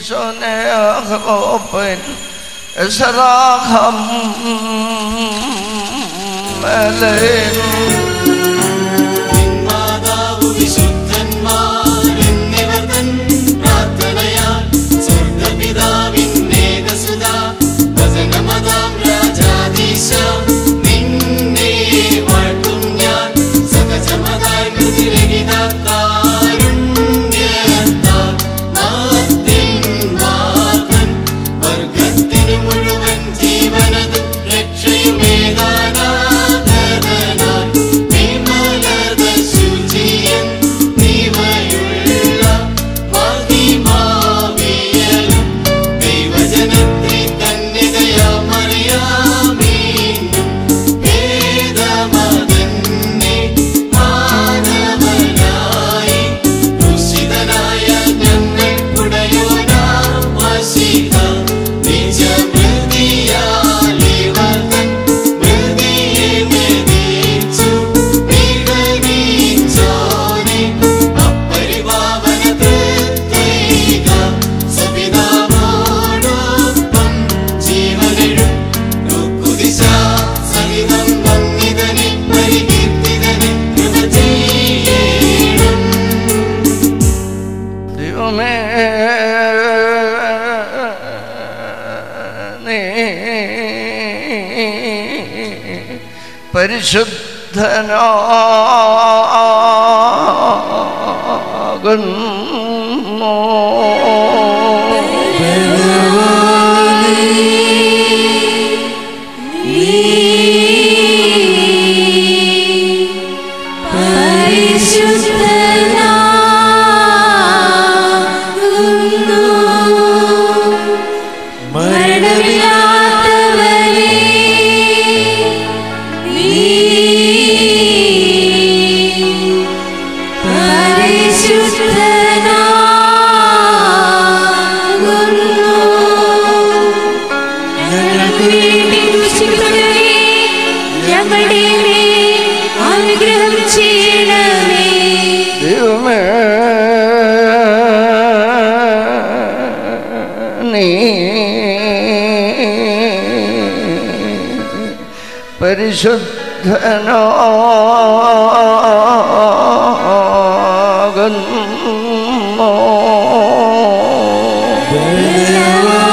شنيخروبن إسراخم ملين മാതാവു വിശുദ്ധന്മാരെന്നിവർ തൻ പ്രാർത്ഥനയാൽ സ്വർഗ്ഗപിതാവിന്നേകസുത വചനമതാം രാജാധീശ നിന്നെ വാഴ്ത്തും ഞാൻ സഹജമതായി മൃതിരഹിതാരുണ്യത്താൽ നാത്തിൻ വാതൻ വർഗത്തിനു മുഴുവൻ ജീവനതും രക്ഷയുമേകാനാഥനായി വിമലത ശുചിയൻ നീവയുള്ള മഹിമാവിയലും ദൈവജനത്തെ കന്യകയാമറിയാമീനും വേദമതന്നെ മാനവനായി ദുഷിതനായ ഞങ്ങൾക്കുടയോനാം വശിക നിജമൃതിയാലിവതൻ മൃതിയെ മെതിച്ചു വിടനീച്ചോനെ അപ്പരിപാവന തൃത്വൈക സവിതാവോടൊപ്പം ജീവനെഴും ഋക്കുദിശ സഹിതം വന്നിതനെ പരികീർത്തിതനെ കൃപ ചെയ്യണം ദൈവമേ നീ പരിശുദ്ധനാകുന്നു ഞങ്ങൾക്ക് വേണ്ടി ദൂഷിക്കപ്പെട്ടവരെ ഞങ്ങളുടെ മേൽ അനുഗ്രഹം ചെയ്യണമേ ദൈവമേ നീ പരിശുദ്ധനാകുന്നു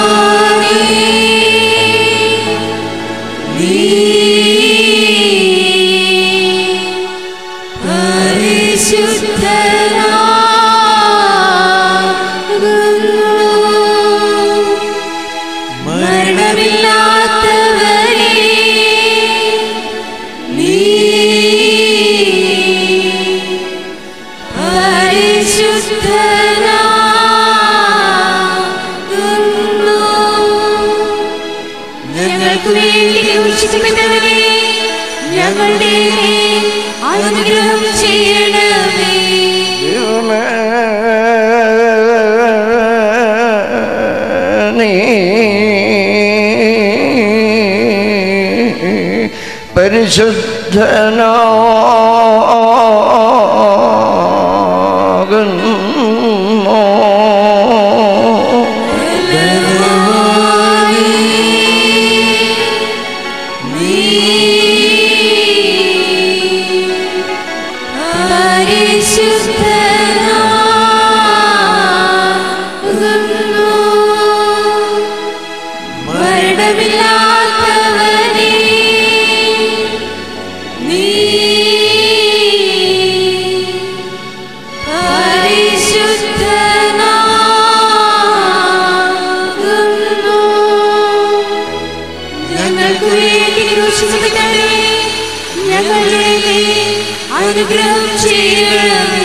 മരണമില്ലാത്തവരെ നീ പരിശുദ്ധനാകുന്നു ഞങ്ങൾക്ക് വേണ്ടി ദൂഷിക്കപ്പെട്ടവരെ ഞങ്ങളുടെ മേൽ അനുഗ്രഹം ചെയ്യണമേ ദൈവമേ നീ പരിശുദ്ധനാകുന്നു മരണമില്ലാത്തവനെ നീ പരിശുദ്ധനാകുന്നു ഞങ്ങൾക്ക് വേണ്ടി ക്രൂശിക്കപ്പെട്ടവരെ ഞങ്ങളുടെ മേൽ അനുഗ്രഹം ചെയ്യണമേ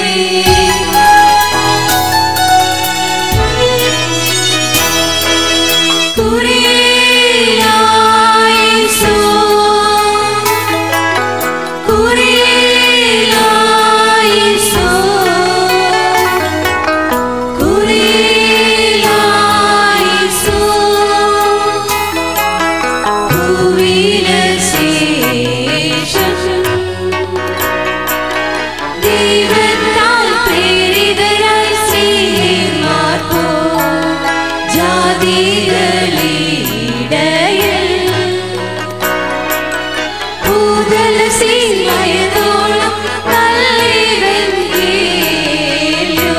ദൈവത്താ ഭൂതല സീമയതോളം നല്ലിവൻ കേൾയോ.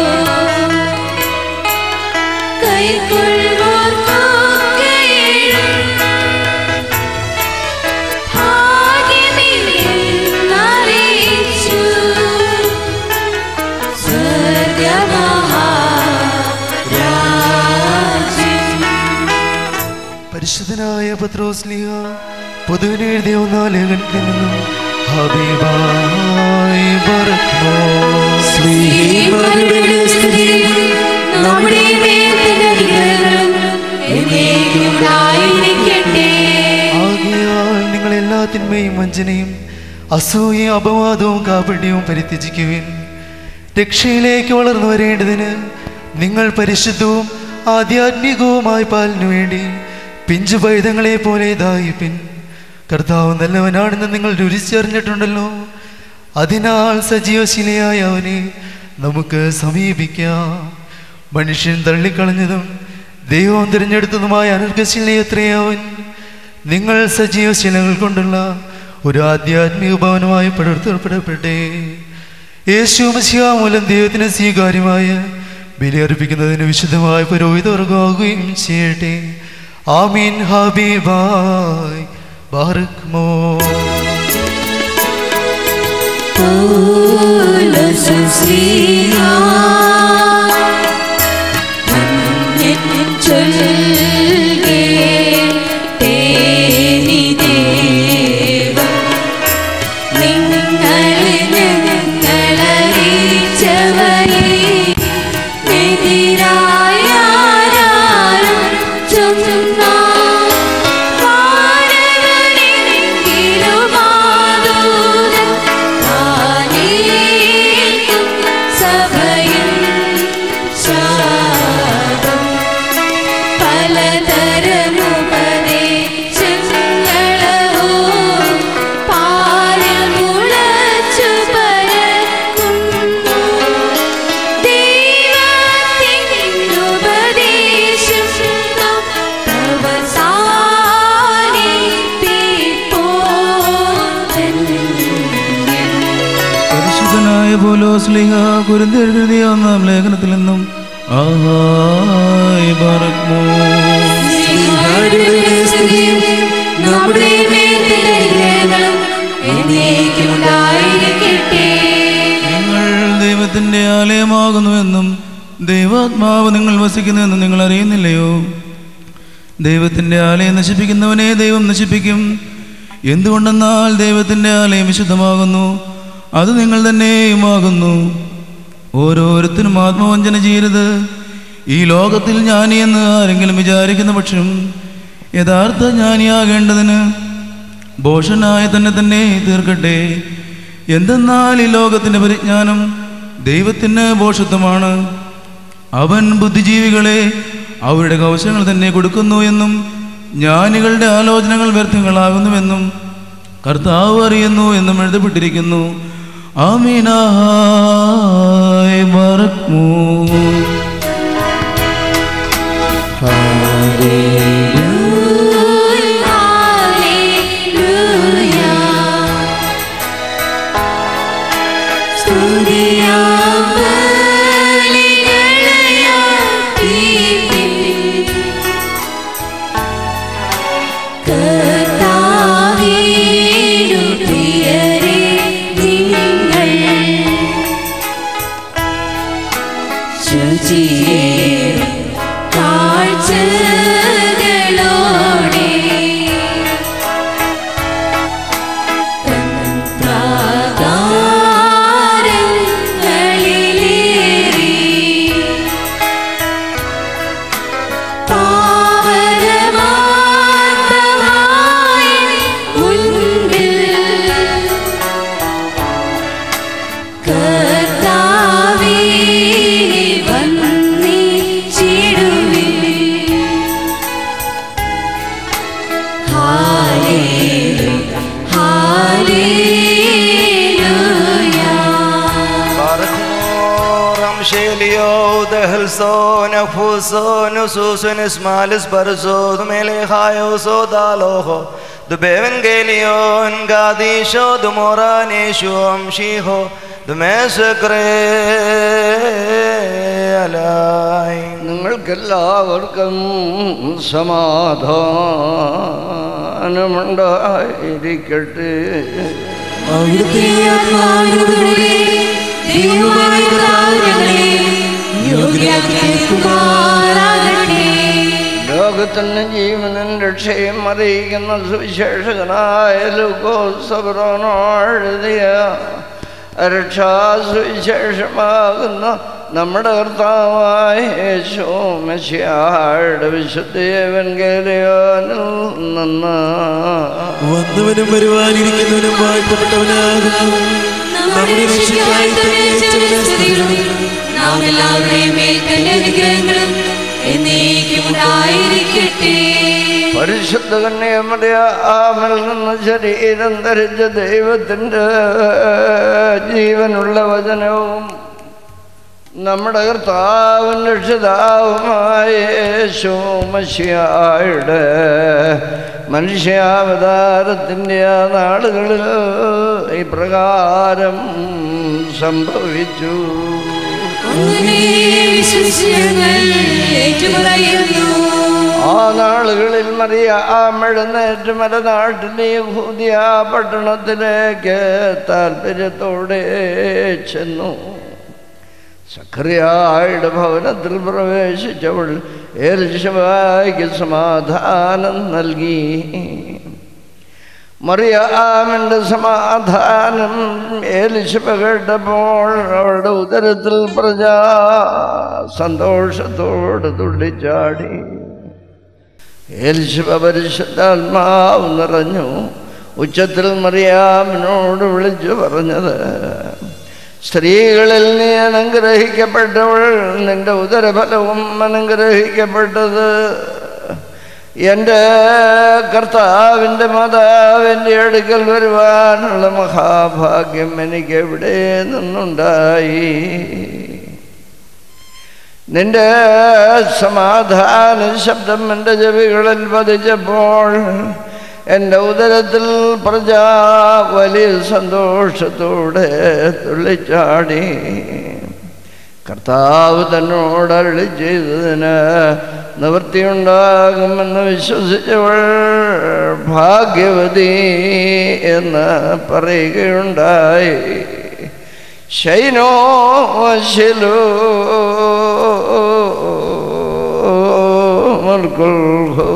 കൈക്കൊള്ളുവോർക്കൊക്കെയും ഭാഗ്യമില്ലെന്നറിയിച്ചു. സ്വർഗമഹാരാജ്യം പരിശുദ്ധനായ പത്രോസ്ലിഹ പൊതുവിനെ എഴുതിയ ഒന്നാം ലേഖനത്തിൽ നിന്നും ഹബീബായി ബറക്മോ. സ്നേഹിതരുടെ സ്തുതിയും നമ്മുടെ മേൽ തന്നെ അനുഗ്രഹങ്ങളും എന്നേക്കും ഉണ്ടായിരിക്കട്ടെ. ആകയാൽ നിങ്ങൾ എല്ലാ തിന്മയും വഞ്ചനയും അസൂയയും അപവാദവും കാപട്യവും പരിത്യജിക്കുവിൻ രക്ഷയിലേക്ക് വളർന്നു വരേണ്ടതിന് നിങ്ങൾ പരിശുദ്ധവും ആധ്യാത്മികവുമായ പാലിനു വേണ്ടി പിഞ്ചു പൈതങ്ങളെ പോലെ ഇതായിപ്പിൻ കർത്താവ് നല്ലവനാണെന്ന് നിങ്ങൾ രുചിച്ചറിഞ്ഞിട്ടുണ്ടല്ലോ അതിനാൽ സജീവശിലയായ അവനെ നമുക്ക് സമീപിക്കാം മനുഷ്യൻ തള്ളിക്കളഞ്ഞതും ദൈവം തിരഞ്ഞെടുത്തതുമായ അനർഘശിലയത്രയാവൻ നിങ്ങൾ സജീവശിലകൾ കൊണ്ടുള്ള ഒരു ആധ്യാത്മിക ഭവനമായി പടർത്തപ്പെടപ്പെട്ടെ യേശു മസിഹ മൂലം ദൈവത്തിന് സ്വീകാര്യമായ ബലിയർപ്പിക്കുന്നതിന് വിശുദ്ധമായ പുരോഹിതവർഗമാകുകയും ചെയ്യട്ടെ ആമീൻ ഹബീബായ് ബാറക്മോ പൗലോസും ശ്രീഹാ ധന്യൻ ചൊൽകേ തേനി ദേവം നിങ്ങളെ ഞങ്ങളറിയിച്ചവരെ എതിരായ ആരാരും ചൊന്നാം വാനവനെങ്കിലും ആദൂതൻ താനേൽക്കും സഭയും ശാപം പലതരമുപദേശങ്ങളോ പാലിൽ മുളച്ചു പരക്കുന്നു ദൈവത്തിനുപദേശം അവസാനിപ്പിപ്പോൻ പരിശുദ്ധനായ പോലോ സ്ലിഹ കുരുന്തെഴുതിയ ഒന്നാം ലേഖനത്തിൽ നിന്നും ആഹായ് ബറക്മോ നമ്മുടെ മേൽഗ്രഹങ്ങളും എന്നേക്കും ഉണ്ടായിരിക്കട്ടെ നിങ്ങൾ ദൈവത്തിന്റെ ആലയമാകുന്നുവെന്നും ദൈവാത്മാവ് നിങ്ങൾ വസിക്കുന്നുവെന്നും നിങ്ങൾ അറിയുന്നില്ലയോ ദൈവത്തിന്റെ ആലയം നശിപ്പിക്കുന്നവനെ ദൈവം നശിപ്പിക്കും എന്തുകൊണ്ടെന്നാൽ ദൈവത്തിന്റെ ആലയം വിശുദ്ധമാകുന്നു അത് നിങ്ങൾ തന്നെയുമാകുന്നു ഓരോരുത്തരും ആത്മവഞ്ചന ചെയ്യരുത് ഈ ലോകത്തിൽ ജ്ഞാനി എന്ന് ആരെങ്കിലും വിചാരിക്കുന്ന പക്ഷം യഥാർത്ഥ ജ്ഞാനിയാകേണ്ടതിന് ഭോഷനായി തന്നെ തന്നെ തീർക്കട്ടെ എന്തെന്നാൽ ഈ ലോകത്തിന്റെ പരിജ്ഞാനം ദൈവത്തിന് ഭോഷത്വമാണ് അവൻ ബുദ്ധിജീവികളെ അവരുടെ കൗശലങ്ങൾ തന്നെ കൊടുക്കുന്നു എന്നും ജ്ഞാനികളുടെ ആലോചനകൾ വ്യർത്ഥങ്ങളാകുന്നുവെന്നും കർത്താവ് അറിയുന്നു എന്നും എഴുതപ്പെട്ടിരിക്കുന്നു ആമീനായ് ബറക്മൂ ഹല്ലേലൂയ സ്തുതിയാം ബലികളയാർപ്പിപ്പിൻ. കർത്താവിനു പ്രിയരേ നിങ്ങൾ ശുചിയേറും കാഴ്ചകളോടെ തൻ പ്രാകാരങ്ങളിലെ Elio, the Helson, Afuso, Nususun, Ismalis, Barzo, the Melehayo, so Daloho, the Bevangelion, Gadisho, the Moran, Yeshua, Shiho, the Massacre, Alain. നിങ്ങൾക്കെല്ലാവർക്കും സമാധാനമുണ്ടായിരിക്കട്ടെ അവിടുത്തെ ആത്മാവിനോടുകൂടി ദൈവമായ കർത്താവ് ഞങ്ങളെ യോഗ്യരാക്കി തീർക്കുമാറാകട്ടെ. ലോകത്തിന് ജീവനും രക്ഷയും അറിയിക്കുന്ന സുവിശേഷകനായ ലൂക്കോസബ്രോനോ എഴുതിയ രക്ഷാസുവിശേഷമാകുന്ന നമ്മുടെ കർത്താവായ യേശു മെസ്സിയായുടെ വിശുദ്ധേവൻ കേലിയോനിൽ നിന്ന് വന്നവനും വരുവാനിരിക്കുന്നവനും വാഴ്ത്തപ്പെട്ടവനാകുന്നു നമ്മുടെ രക്ഷയ്ക്കായി തന്നെ അയച്ചവനെ സ്തുതികളും നാം എല്ലാവരുടെയും മേൽ തന്നെ അനുഗ്രഹങ്ങളും എന്നേക്കും ഉണ്ടായിരിക്കട്ടെ പരിശുദ്ധ കന്യാമറിയ ആമിൽ നിന്ന് ശരീരം ധരിച്ച ദൈവത്തിൻ്റെ ജീവനുള്ള വചനവും നമ്മുടെ കർത്താവും രക്ഷിതാവുമായ യേശു മഷിയായുടെ മനുഷ്യാവതാരത്തിൻ്റെ ആ നാളുകളിൽ ഇപ്രകാരം സംഭവിച്ചു അങ്ങനെ വിശ്വസിച്ച് ഞങ്ങൾ ഏറ്റുപറയുന്നു ആ നാളുകളിൽ മറിയ ആ മെഴുന്നേറ്റ് മലനാട്ടിലെ യഹൂദിയ പട്ടണത്തിലേക്ക് താല്പര്യത്തോടെ ചെന്നു സഖറിയായുടെ ഭവനത്തിൽ പ്രവേശിച്ചവൾ ഏൽശവായിക്ക് സമാധാനം നൽകി മറിയാമിൻ്റെ സമാധാനം ഏലിശബ കേട്ടപ്പോൾ അവളുടെ ഉദരത്തിൽ പ്രജ സന്തോഷത്തോട് തുള്ളിച്ചാടി ഏലിശബ പരിശുദ്ധാത്മാവ് നിറഞ്ഞു ഉച്ചത്തിൽ മറിയാമിനോട് വിളിച്ചു പറഞ്ഞത് സ്ത്രീകളിൽ നീ അനുഗ്രഹിക്കപ്പെട്ടവൾ നിന്റെ ഉദരഫലവും അനുഗ്രഹിക്കപ്പെട്ടത് എൻ്റെ കർത്താവിൻ്റെ മാതാവിൻ്റെ അടുക്കൽ വരുവാനുള്ള മഹാഭാഗ്യം എനിക്ക് എവിടെ നിന്നുണ്ടായി നിന്റെ സമാധാന ശബ്ദം എൻ്റെ ചെവികളിൽ പതിച്ചപ്പോൾ എൻ്റെ ഉദരത്തിൽ പ്രജ വലിയ സന്തോഷത്തോടെ തുള്ളിച്ചാടി കർത്താവ് തന്നോട് അരുളി ചെയ്തതിന് നിവൃത്തിയുണ്ടാകുമെന്ന് വിശ്വസിച്ചവൾ ഭാഗ്യവതി എന്ന് പറയുകയുണ്ടായി ശൈനോ ശിലോ മൽക്കുൽഹോ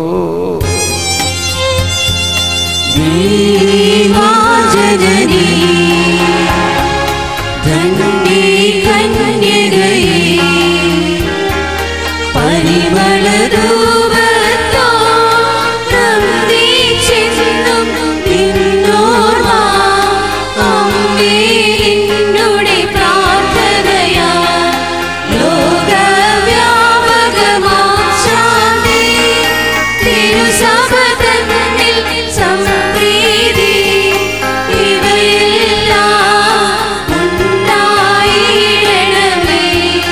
ദൈവാജനനീ ധന്യേ കന്യകയേ പരിമളരൂപത്തോ നന്ദിച്ചെന്നും നിന്നോർമ്മ അമ്മേ നിന്നുടെ പ്രാർത്ഥനയാ ലോകവ്യാപകമാം ശാന്തി തിരുസഭ തന്നിൽ സംപ്രീതി ഇവയെല്ലാം ഉണ്ടായിടണമേ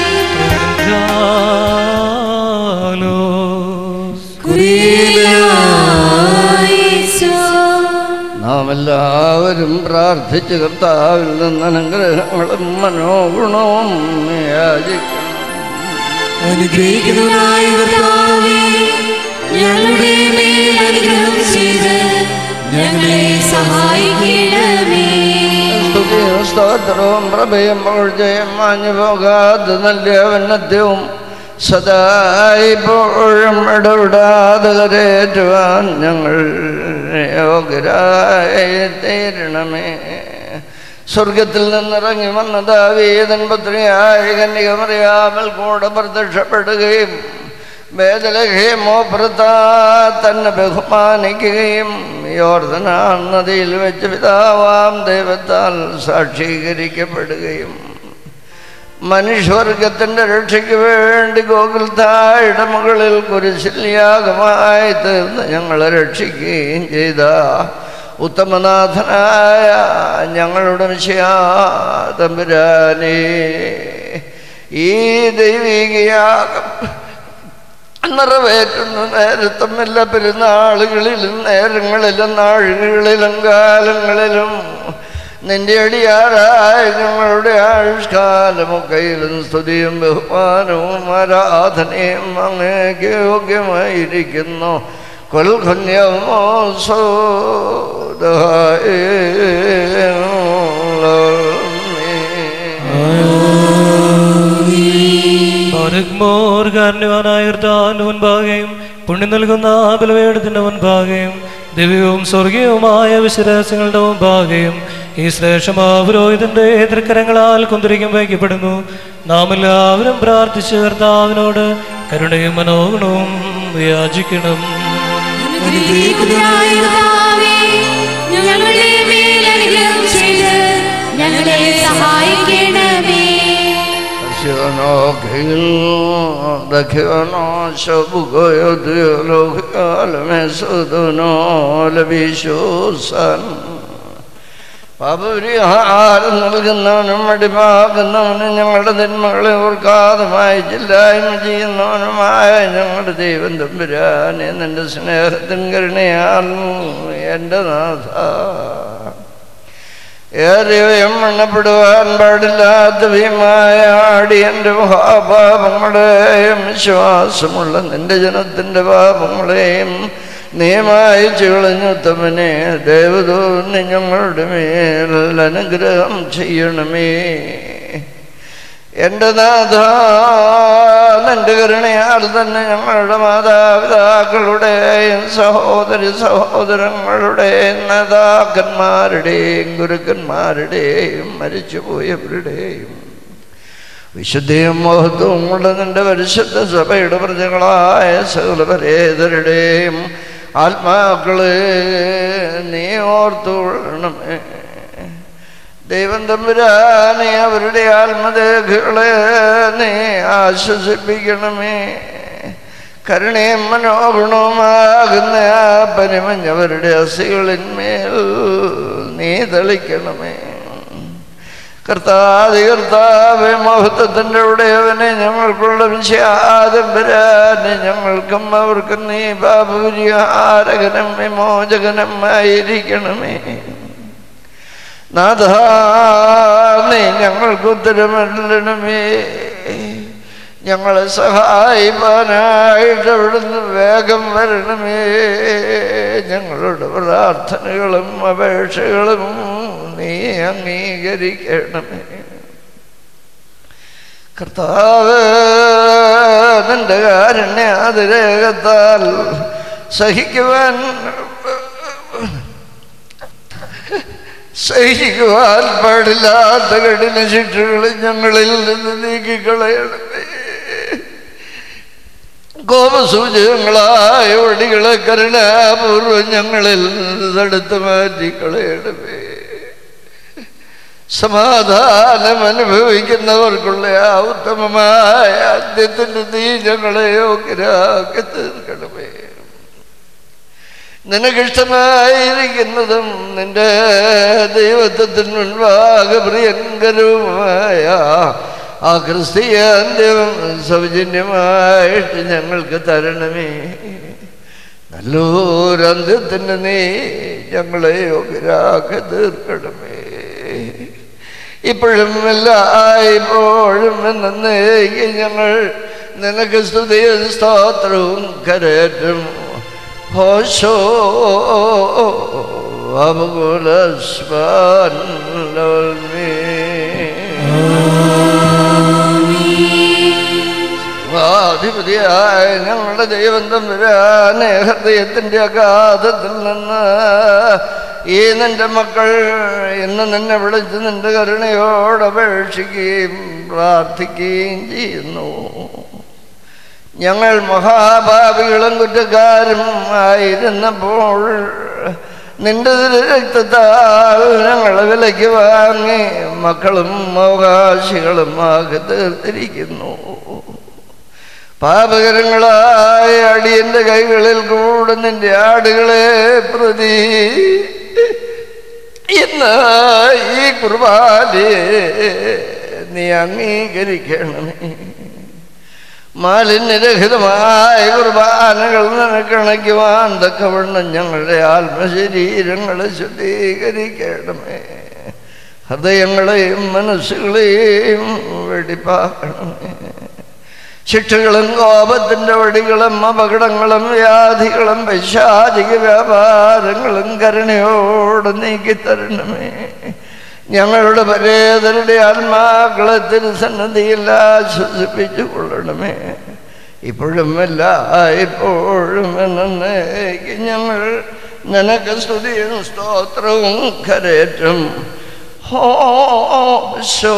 നാം എല്ലാവരും പ്രാർത്ഥിച്ച് കർത്താവിൽ നിന്ന് അനുഗ്രഹങ്ങളും മനോഗുണവും യാചിക്കണം അനുഗ്രഹിക്കുന്നവനായ കർത്താവേ, ഞങ്ങളുടെ മേൽ അനുഗ്രഹം ചെയ്ത് ഞങ്ങളെ സഹായിക്കണമേ സ്തുതിയും സ്തോത്രവും പ്രഭയും പുകഴ്ചയും മാഞ്ഞു പോകാതെ നല്ല വന്നത്യവും സദാ ഇപ്പോഴും ഇടപെടാതെ കരേറ്റുവാൻ ഞങ്ങൾ യോഗ്യരായി തീരണമേ സ്വർഗത്തിൽ നിന്നിറങ്ങി വന്ന ദാവീതൻ പുത്രിയായ കന്യകമറിയാമൽ കൂടെ പ്രത്യക്ഷപ്പെടുകയും വേദലഹേമോപ്രത തന്നെ ബഹുമാനിക്കുകയും യോർദന നദിയിൽ വെച്ച് പിതാവാം ദൈവത്താൽ സാക്ഷീകരിക്കപ്പെടുകയും മനുഷ്യവർഗത്തിൻ്റെ രക്ഷയ്ക്ക് വേണ്ടി ഗോകുൽത്തായുടെ മുകളിൽ കുരിശില്യാഗമായി തീർന്ന് ഞങ്ങളെ രക്ഷിക്കുകയും ചെയ്ത ഉത്തമനാഥനായ ഞങ്ങളുടെ വിഷയാ തമ്പുരാനേ ഈ ദൈവികയാകം നിറവേറ്റുന്ന നേരത്തും എല്ലാ പെരുന്നാളുകളിലും നേരങ്ങളിലും നാളുകളിലും കാലങ്ങളിലും നിന്റെ അടിയാറായ ഞങ്ങളുടെ ആയുഷ്കാലമൊക്കെയിലും സ്തുതിയും ബഹുമാനവും ആരാധനയും അങ്ങേക്ക് യോഗ്യമായിരിക്കുന്നു കൊൽഖന്യമോ കാരണവാനായ കർത്താവിന്റെ മുൻപാകെയും പുണ്യം നൽകുന്ന ബലവേടത്തിന്റെ മുൻപാകെയും ദിവ്യവും സ്വർഗീയവുമായ വിശ്വാസങ്ങളുടെ മുൻപാകെയും ഈ ശ്രേഷ്ഠമാ പുരോഹിതന്റെ തൃക്കരങ്ങളാൽ കുന്തിരിക്കും വയ്ക്കപ്പെടുന്നു നാം എല്ലാവരും പ്രാർത്ഥിച്ച് കർത്താവിനോട് കരുണയും മനോഗുണവും യാചിക്കണം അനുഗ്രഹിക്കുന്നതായ കർത്താവേ, ഞങ്ങളുടെ മേൽ അനുഗ്രഹം ചെയ്ത് ഞങ്ങളെ സഹായിക്കണമേ ദക്ഷിണോ ഖിൽ ദക്ഷിണോ ശബുഗയോ ദിയോലോകാലമേ സുദുനോ ലഭിശൂസൻ പാപപരിഹാരം നൽകുന്നവനും അടിമാകുന്നവനും ഞങ്ങളുടെ തിന്മകളെ ഓർക്കാതെ മായിച്ചില്ലായ്മ ചെയ്യുന്നവനുമായ ഞങ്ങളുടെ ദൈവം തമ്പുരാനെ നിന്റെ സ്നേഹത്തിൻ കരുണയാൽ എൻ്റെ നാഥ ഏറെയും എണ്ണപ്പെടുവാൻ പാടില്ലാത്ത ഭീമായ അടിയന്റെ മഹാപാപങ്ങളെയും വിശ്വാസമുള്ള നിന്റെ ജനത്തിന്റെ പാപങ്ങളെയും നീമായി കളഞ്ഞുത്തമനെ ദേവതോന്നി ഞങ്ങളുടെ മേൽ അനുഗ്രഹം ചെയ്യണമേ എൻ്റെ നാഥ നിന്റെ കരുണയാൽ തന്നെ ഞങ്ങളുടെ മാതാപിതാക്കളുടെയും സഹോദരി സഹോദരങ്ങളുടെയും നേതാക്കന്മാരുടെയും ഗുരുക്കന്മാരുടെയും മരിച്ചുപോയവരുടെയും വിശുദ്ധിയും മഹത്വവും ഉള്ള നിന്റെ പരിശുദ്ധ സഭയുടെ പ്രജകളായ സകലപരേതരുടെയും ആത്മാക്കളെ നീ ഓർത്തുകൊള്ളണമേ ദൈവം തമ്പുരാനെ അവരുടെ ആത്മദേഹകളെ നീ ആശ്വസിപ്പിക്കണമേ കരുണയും മനോഗുണവുമാകുന്ന ആ പരിമഞ്ഞവരുടെ അസികളിന്മേൽ നീ തളിക്കണമേ കർത്താതി കർത്താവെ മഹത്വത്തിൻ്റെ ഉടയവനെ ഞങ്ങൾക്കുള്ള വിശ്വാദംബരാനെ ഞങ്ങൾക്കും അവർക്കും നീ പാപപരിഹാരകനും വിമോചകനും ആയിരിക്കണമേ നാഥ നീ ഞങ്ങൾക്ക് ഉത്തരമല്ലണമേ ഞങ്ങളെ സഹായിപ്പാനായിട്ട് അവിടുന്ന് വേഗം വരണമേ ഞങ്ങളുടെ പ്രാർത്ഥനകളും അപേക്ഷകളും നീ അംഗീകരിക്കണമേ കർത്താവ് നിന്റെ കാരുണ്യ അതിരേകത്താൽ സഹിക്കുവാൻ സഹിക്കുവാൻ പാടില്ലാത്ത കഠിന ശിക്ഷകൾ ഞങ്ങളിൽ നിന്ന് നീക്കിക്കളയണമേ കോപസൂചകങ്ങളായ വടികളെ കരുണാപൂർവം ഞങ്ങളിൽ നിന്ന് തടുത്ത് മാറ്റിക്കളയണമേ സമാധാനം അനുഭവിക്കുന്നവർക്കുള്ള ആ ഉത്തമമായ ആദ്യത്തിൻ്റെ നീ ഞങ്ങളെ യോഗ്യരാക്കി തീർക്കണമേ നിനക്കിഷ്ടമായിരിക്കുന്നതും നിന്റെ ദൈവത്വത്തിന് മുൻപാകെ പ്രിയങ്കരവുമായ ആ ക്രിസ്തീയ അന്ത്യം സൗജന്യമായിട്ട് ഞങ്ങൾക്ക് തരണമേ നല്ലൊരന്ത്യത്തിന് നീ ഞങ്ങളെ യോഗ്യരാക്കി തീർക്കണമേ ഇപ്പോഴും എല്ലായ്പ്പോഴും എന്നേക്ക് ഞങ്ങൾ നിനക്ക് സ്തുതിയും സ്തോത്രവും കരേറ്റും ഹോശോ അധിപതിയായ ഞങ്ങളുടെ ദൈവം തമ്പുരാനെ ഹൃദയത്തിൻ്റെ അഗാധത്തിൽ നിന്ന് ഈ നിന്റെ മക്കൾ ഇന്ന് നിന്നെ വിളിച്ച് നിന്റെ കരുണയോട് അപേക്ഷിക്കുകയും പ്രാർത്ഥിക്കുകയും ചെയ്യുന്നു ഞങ്ങൾ മഹാഭാവികളും കുറ്റക്കാരും ആയിരുന്നപ്പോൾ നിന്റെ രക്തത്താൽ ഞങ്ങളെ വിലയ്ക്ക് വാങ്ങി മക്കളും അവകാശികളും ആകെ തീർത്തിരിക്കുന്നു പാപകരങ്ങളായ അടിയന്റെ കൈകളിൽ കൂടെ നിന്റെ ആടുകളെ പ്രതി ഇന്ന് ഈ കുർബാനയെ നീ അംഗീകരിക്കണമേ മാലിന്യരഹിതമായ കുർബാനകൾ നിനക്കണയ്ക്കുവാൻ തക്കവണ്ണം ഞങ്ങളുടെ ആത്മശരീരങ്ങളെ ശുദ്ധീകരിക്കണമേ ഹൃദയങ്ങളെയും മനസ്സുകളെയും വെടിപ്പാക്കണമേ ശിക്ഷകളും കോപത്തിൻ്റെ വടികളും അപകടങ്ങളും വ്യാധികളും പൈശാചിക വ്യാപാരങ്ങളും കരുണയോട് നീക്കിത്തരണമേ ഞങ്ങളുടെ പരേതരുടെ ആത്മാക്കളെ തിരുസന്നതിയിൽ ആശ്വസിപ്പിച്ചു കൊള്ളണമേ ഇപ്പോഴും അല്ല ഇപ്പോഴും എന്നേക്ക് ഞങ്ങൾ നിനക്ക് സ്തുതിയും സ്തോത്രവും കരേറ്റും ഹോ ശോ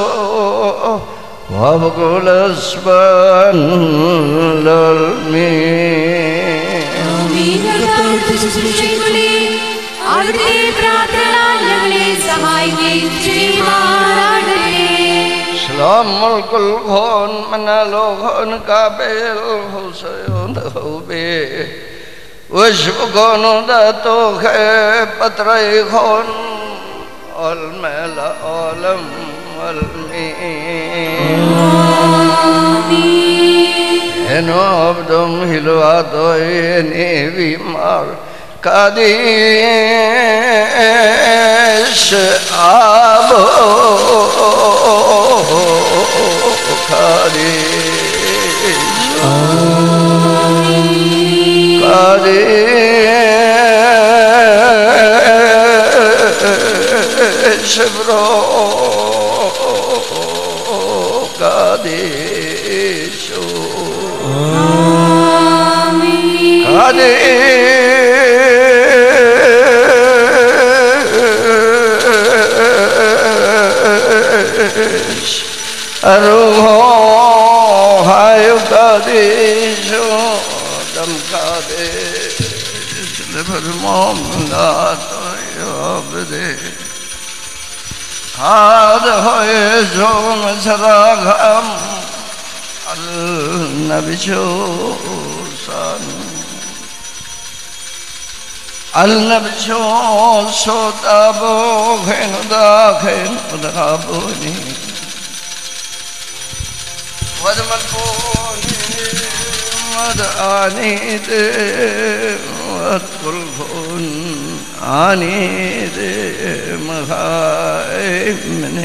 അവിടുത്തെ പ്രാർത്ഥന ഞങ്ങളെ സഹായിക്കുകയും ചെയ്യുമാറാകട്ടെ سلام الكل من لوهن كابل حسين خوبي وشبكون داتو خيبتري خون المال عالم والمين Eno abdum hilwato eni bimar Kadesh abo Kadesh Kadesh bro Kadesh Kadesh Aruho Hayu Kadesh Dam Kadesh Levermom Nato Yobde Had Hoye Zom Saragam Al-Nabishosan Al-Nabisho Sotabo Khenuda Khenudabuni Vadmalponi Madanide Vatkulhun Anide Mahaimne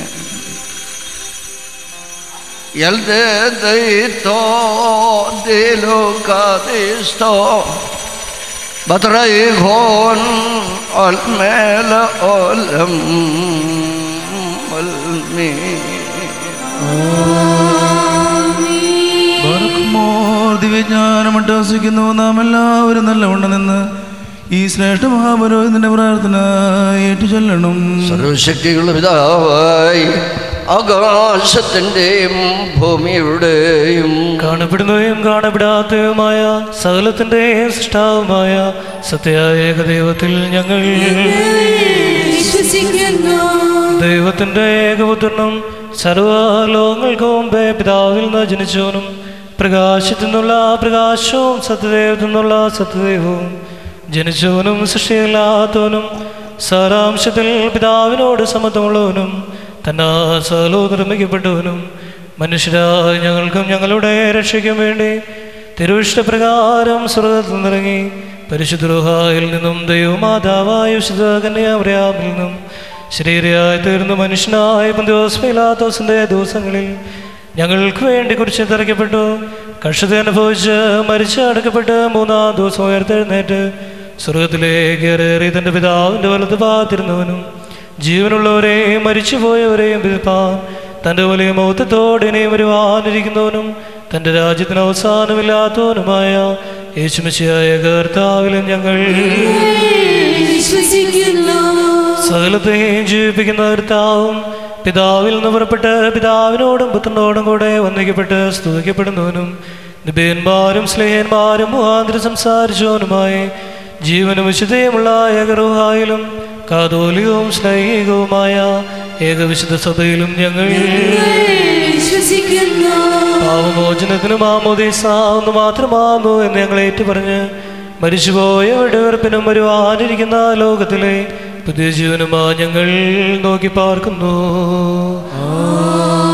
Yelde deito dilo kadisto Batray hon al mel olam almi ബർഖ്മോർ ദിവ്യജ്ഞാനം അട്ടഹസിക്കുന്നു നാം എല്ലാവരും നല്ലവണ്ണം നിന്ന് ഈ ശ്രേഷ്ഠ മഹാപുരോഹിതന്റെ പ്രാർത്ഥന ഏറ്റു ചൊല്ലണം സർവശക്തിയുള്ള പിതാവായി ആകാശത്തിൻ്റെയും ഭൂമിയുടെയും കാണപ്പെടുന്നവയും കാണപ്പെടാത്തതുമായ സകലത്തിൻ്റെയും സൃഷ്ടാവുമായ സത്യായ ഏകദൈവത്തിൽ ഞങ്ങൾ വിശ്വസിക്കുന്നു ദൈവത്തിൻ്റെ ഏകപുത്രനും സർവ്വലോകങ്ങൾക്ക് മുമ്പേ പിതാവിൽ നിന്ന് ജനിച്ചവനും പ്രകാശത്തിൽ നിന്നുള്ള പ്രകാശവും സത്യദൈവത്തിൽ നിന്നുള്ള സത്യദൈവവും ജനിച്ചവനും സൃഷ്ടിയില്ലാത്തവനും സാരാംശത്തിൽ പിതാവിനോട് സമത്വമുള്ളവനും തന്നെ സകലവും നിർമ്മിക്കപ്പെട്ടവനും മനുഷ്യരായ ഞങ്ങൾക്കും ഞങ്ങളുടെ രക്ഷയ്ക്കും വേണ്ടി തിരുവിഷ്ടപ്രകാരം സ്വർഗത്തിൽ നിന്നിറങ്ങി പരിശുദ്ധ റുഹായിൽ നിന്നും ദൈവമാതാവായ വിശുദ്ധ കന്യാമറിയാമിൽ നിന്നും ശരീരയായി തീർന്ന മനുഷ്യനായ പന്തിയോസ്മിലാത്തോസിന്റെ ദിവസങ്ങളിൽ ഞങ്ങൾക്ക് വേണ്ടി കുറിച്ച് തിരക്കപ്പെട്ടു കഷ്ടത അനുഭവിച്ച് മരിച്ച് അടക്കപ്പെട്ട് മൂന്നാം ദിവസം ഉയർത്തെഴുന്നേറ്റ് സ്വർഗത്തിലേക്ക് ഏറി തൻ്റെ പിതാവിൻ്റെ വലത്ത് പാത്തിരുന്നവനും ജീവനുള്ളവരെയും മരിച്ചുപോയവരെയും വിധിപ്പാൻ തൻ്റെ വലിയ മൗത്തത്തോടെ ഇനിയും വരുവാനിരിക്കുന്നവനും തൻ്റെ രാജ്യത്തിന് അവസാനമില്ലാത്തവനുമായ യേശുമശിയായ കർത്താവിലും ഞങ്ങൾ വിശ്വസിക്കുന്നു സകലത്തെയും ജീവിപ്പിക്കുന്ന കർത്താവും പിതാവിൽ നിന്ന് പുറപ്പെട്ട് പിതാവിനോടും പുത്രനോടും കൂടെ വന്ദിക്കപ്പെട്ട് സ്തുതിക്കപ്പെടുന്നവനും നിബേന്മാരും സ്നേഹന്മാരും മുഖാന്തരം സംസാരിച്ചവനുമായി ജീവനും വിശുദ്ധയുമുള്ള ഏകറുഹായിലും കാതോലികവും സ്നേഹികവുമായ ഏകവിശുദ്ധ സഭയിലും ഞങ്ങൾ വിശ്വസിക്കുന്നു പാവമോചനത്തിനും ആമോദീസ ഒന്ന് മാത്രമാമോ എന്ന് ഞങ്ങൾ ഏറ്റുപറഞ്ഞ് മരിച്ചുപോയവരുടെ വെറുപ്പിനും വരുവാനിരിക്കുന്ന ലോകത്തിലെ പുതിയ ജീവനുമാ ഞങ്ങൾ നോക്കി പാർക്കുന്നു ആമേൻ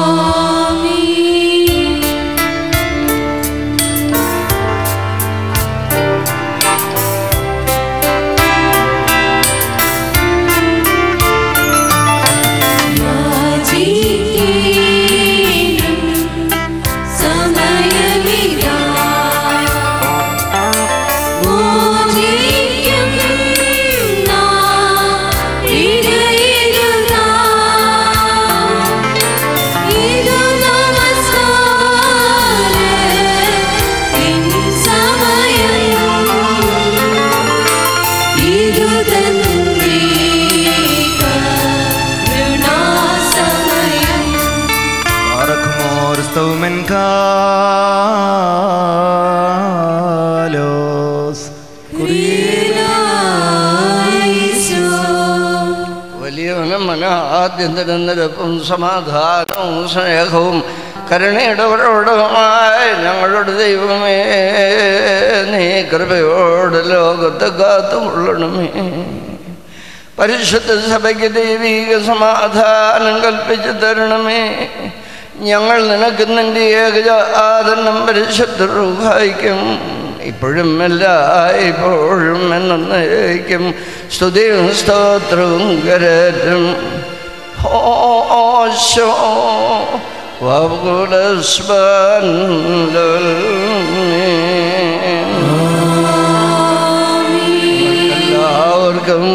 സ്തൗമൻ കാലോസ് വലിയവനും മനാദ്യന്തരന്തരപ്പും സമാധാനവും സ്നേഹവും കരുണയുടവരോടുമായി ഞങ്ങളുടെ ദൈവമേ നീ കൃപയോട് ലോകത്തെ കാത്തുകൊള്ളണമേ പരിശുദ്ധ സഭയ്ക്ക് ദൈവീക സമാധാനം കൽപ്പിച്ചു തരണമേ ഞങ്ങൾ നിനക്ക് നിന്റെ ഏകജാതനം പരിശുദ്ധ റൂഹായിക്കും ഇപ്പോഴും എല്ലായ്പ്പോഴും എന്നേക്കും സ്തുതിയും സ്തോത്രവും കരറ്റും ഓശോ എല്ലാവർക്കും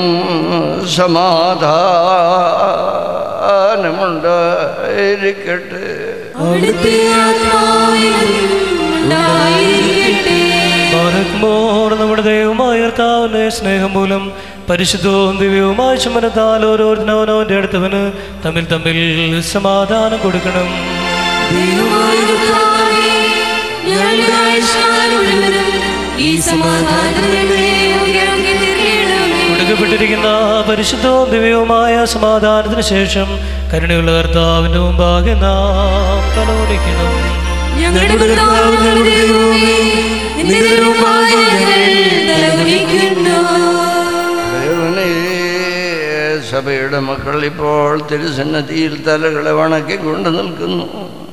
സമാധാനമുണ്ടായിരിക്കട്ടെ അവിടുത്തെ ആത്മാവിലും ഉണ്ടായിരിക്കട്ടെ ബാരക്മോർ നമ്മുടെ ദൈവമായ കർത്താവിന്റെ സ്നേഹം മൂലം പരിശുദ്ധവും ദിവ്യവുമായ ചുമനത്താൽ ഓരോരുത്തരവനവന്റെ അടുത്തവന് തമ്മിൽ തമ്മിൽ സമാധാനം കൊടുക്കണം ദൈവമായ കർത്താവേ, ഞങ്ങളുടെ ആയുഷ്കാലം മുഴുവനും ഈ സമാധാനങ്ങളെ ഉയർത്തി തീർക്കണമേ. കൊടുക്കപ്പെട്ടിരിക്കുന്ന പരിശുദ്ധവും ദിവ്യവുമായ സമാധാനത്തിന് ശേഷം കരുണയുള്ള കർത്താവിന്റെ മുമ്പാകെ നാം തലോടിക്കണം ഞങ്ങളുടെ കർത്താവ് ഞങ്ങളുടെ ദൈവമേ, നിന്റെ രൂപമായ ഞങ്ങൾ തലകുനിക്കുന്നു. ദേവനേ സഭയുടെ മക്കൾ ഇപ്പോൾ തിരുസന്നതിയിൽ തലകളെ വണക്കി കൊണ്ടു നിൽക്കുന്നു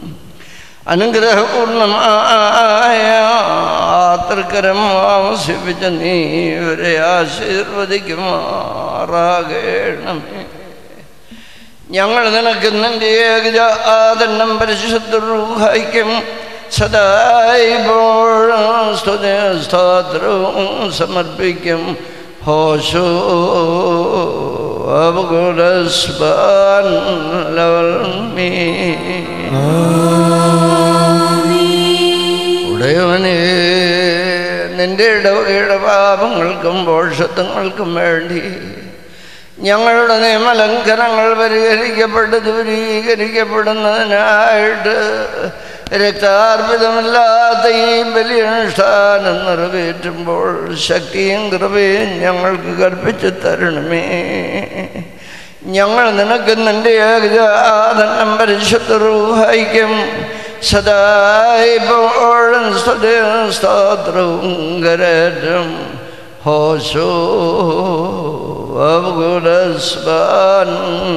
അനുഗ്രഹപൂർണമായ ആതൃക്കരം ആവശ്യപ്പിച്ച നീ ഇവരെ ആശീർവദിക്കുമാറാകണമേ ഞങ്ങൾ നിനക്ക് നിന്റെ ഏകജാതന്നം പരിശുദ്ധ റൂഹായിക്കും സദായിപ്പോഴും സ്തുതി സ്തോത്രവും സമർപ്പിക്കും ഹോശോ അപകുലസ്ബാൻ ലവൽ മീ ഉടയവനെ നിന്റെ ഇടവകയുടെ പാപങ്ങൾക്കും പോഷത്വങ്ങൾക്കും വേണ്ടി ഞങ്ങളുടെ നിയമലംഘനങ്ങൾ പരിഹരിക്കപ്പെട്ട് ദൂരീകരിക്കപ്പെടുന്നതിനായിട്ട് രക്താർപ്പിതമില്ലാത്ത ഈ ബലിയനുഷ്ഠാനം നിറവേറ്റുമ്പോൾ ശക്തിയും കൃപയും ഞങ്ങൾക്ക് കൽപ്പിച്ചു തരണമേ ഞങ്ങൾ നിനക്ക് നിന്റെ ഏകജാതനം പരിശുദ്ധ റൂഹായിക്കും സദായിപ്പോഴും സ്തുതിയും സ്തോത്രവും കരറ്റും ഹോശോ അബ്ഗുലസ്ബാൻ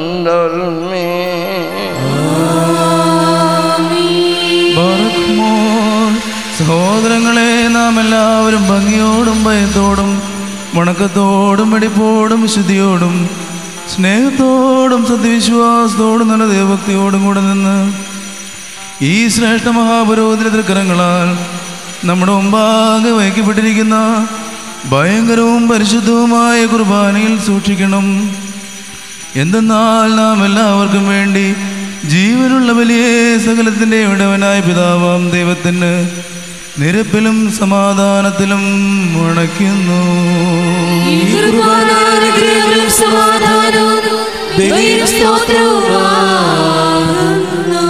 ബാറക്മോർ. സഹോദരങ്ങളെ നാം എല്ലാവരും ഭംഗിയോടും ഭയത്തോടും വണക്കത്തോടും വെടിപ്പോടും വിശുദ്ധിയോടും സ്നേഹത്തോടും സത്യവിശ്വാസത്തോടും നല്ല ദൈവഭക്തിയോടും കൂടെ നിന്ന് ഈ ശ്രേഷ്ഠ മഹാപുരോഹിത തൃക്കരങ്ങളാൽ നമ്മുടെ മുമ്പാകെ വയ്ക്കപ്പെട്ടിരിക്കുന്ന ഭയങ്കരവും പരിശുദ്ധവുമായ കുർബാനയിൽ സൂക്ഷിക്കണം എന്തെന്നാൽ നാം എല്ലാവർക്കും വേണ്ടി ജീവനുള്ള വലിയ സകലത്തിൻ്റെ ഇടവനായ പിതാവാം ദൈവത്തിന് നിരപ്പിലും സമാധാനത്തിലും ഉണയ്ക്കുന്നു ഈ കുർബാന അനുഗ്രഹങ്ങളും സമാധാനവും ദൈവ സ്തോത്രവുമാകുന്നു.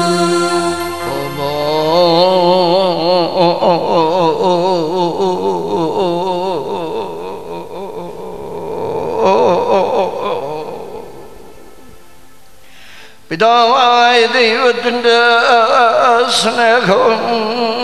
പിതാവായ ദൈവത്തിൻ്റെ സ്നേഹവും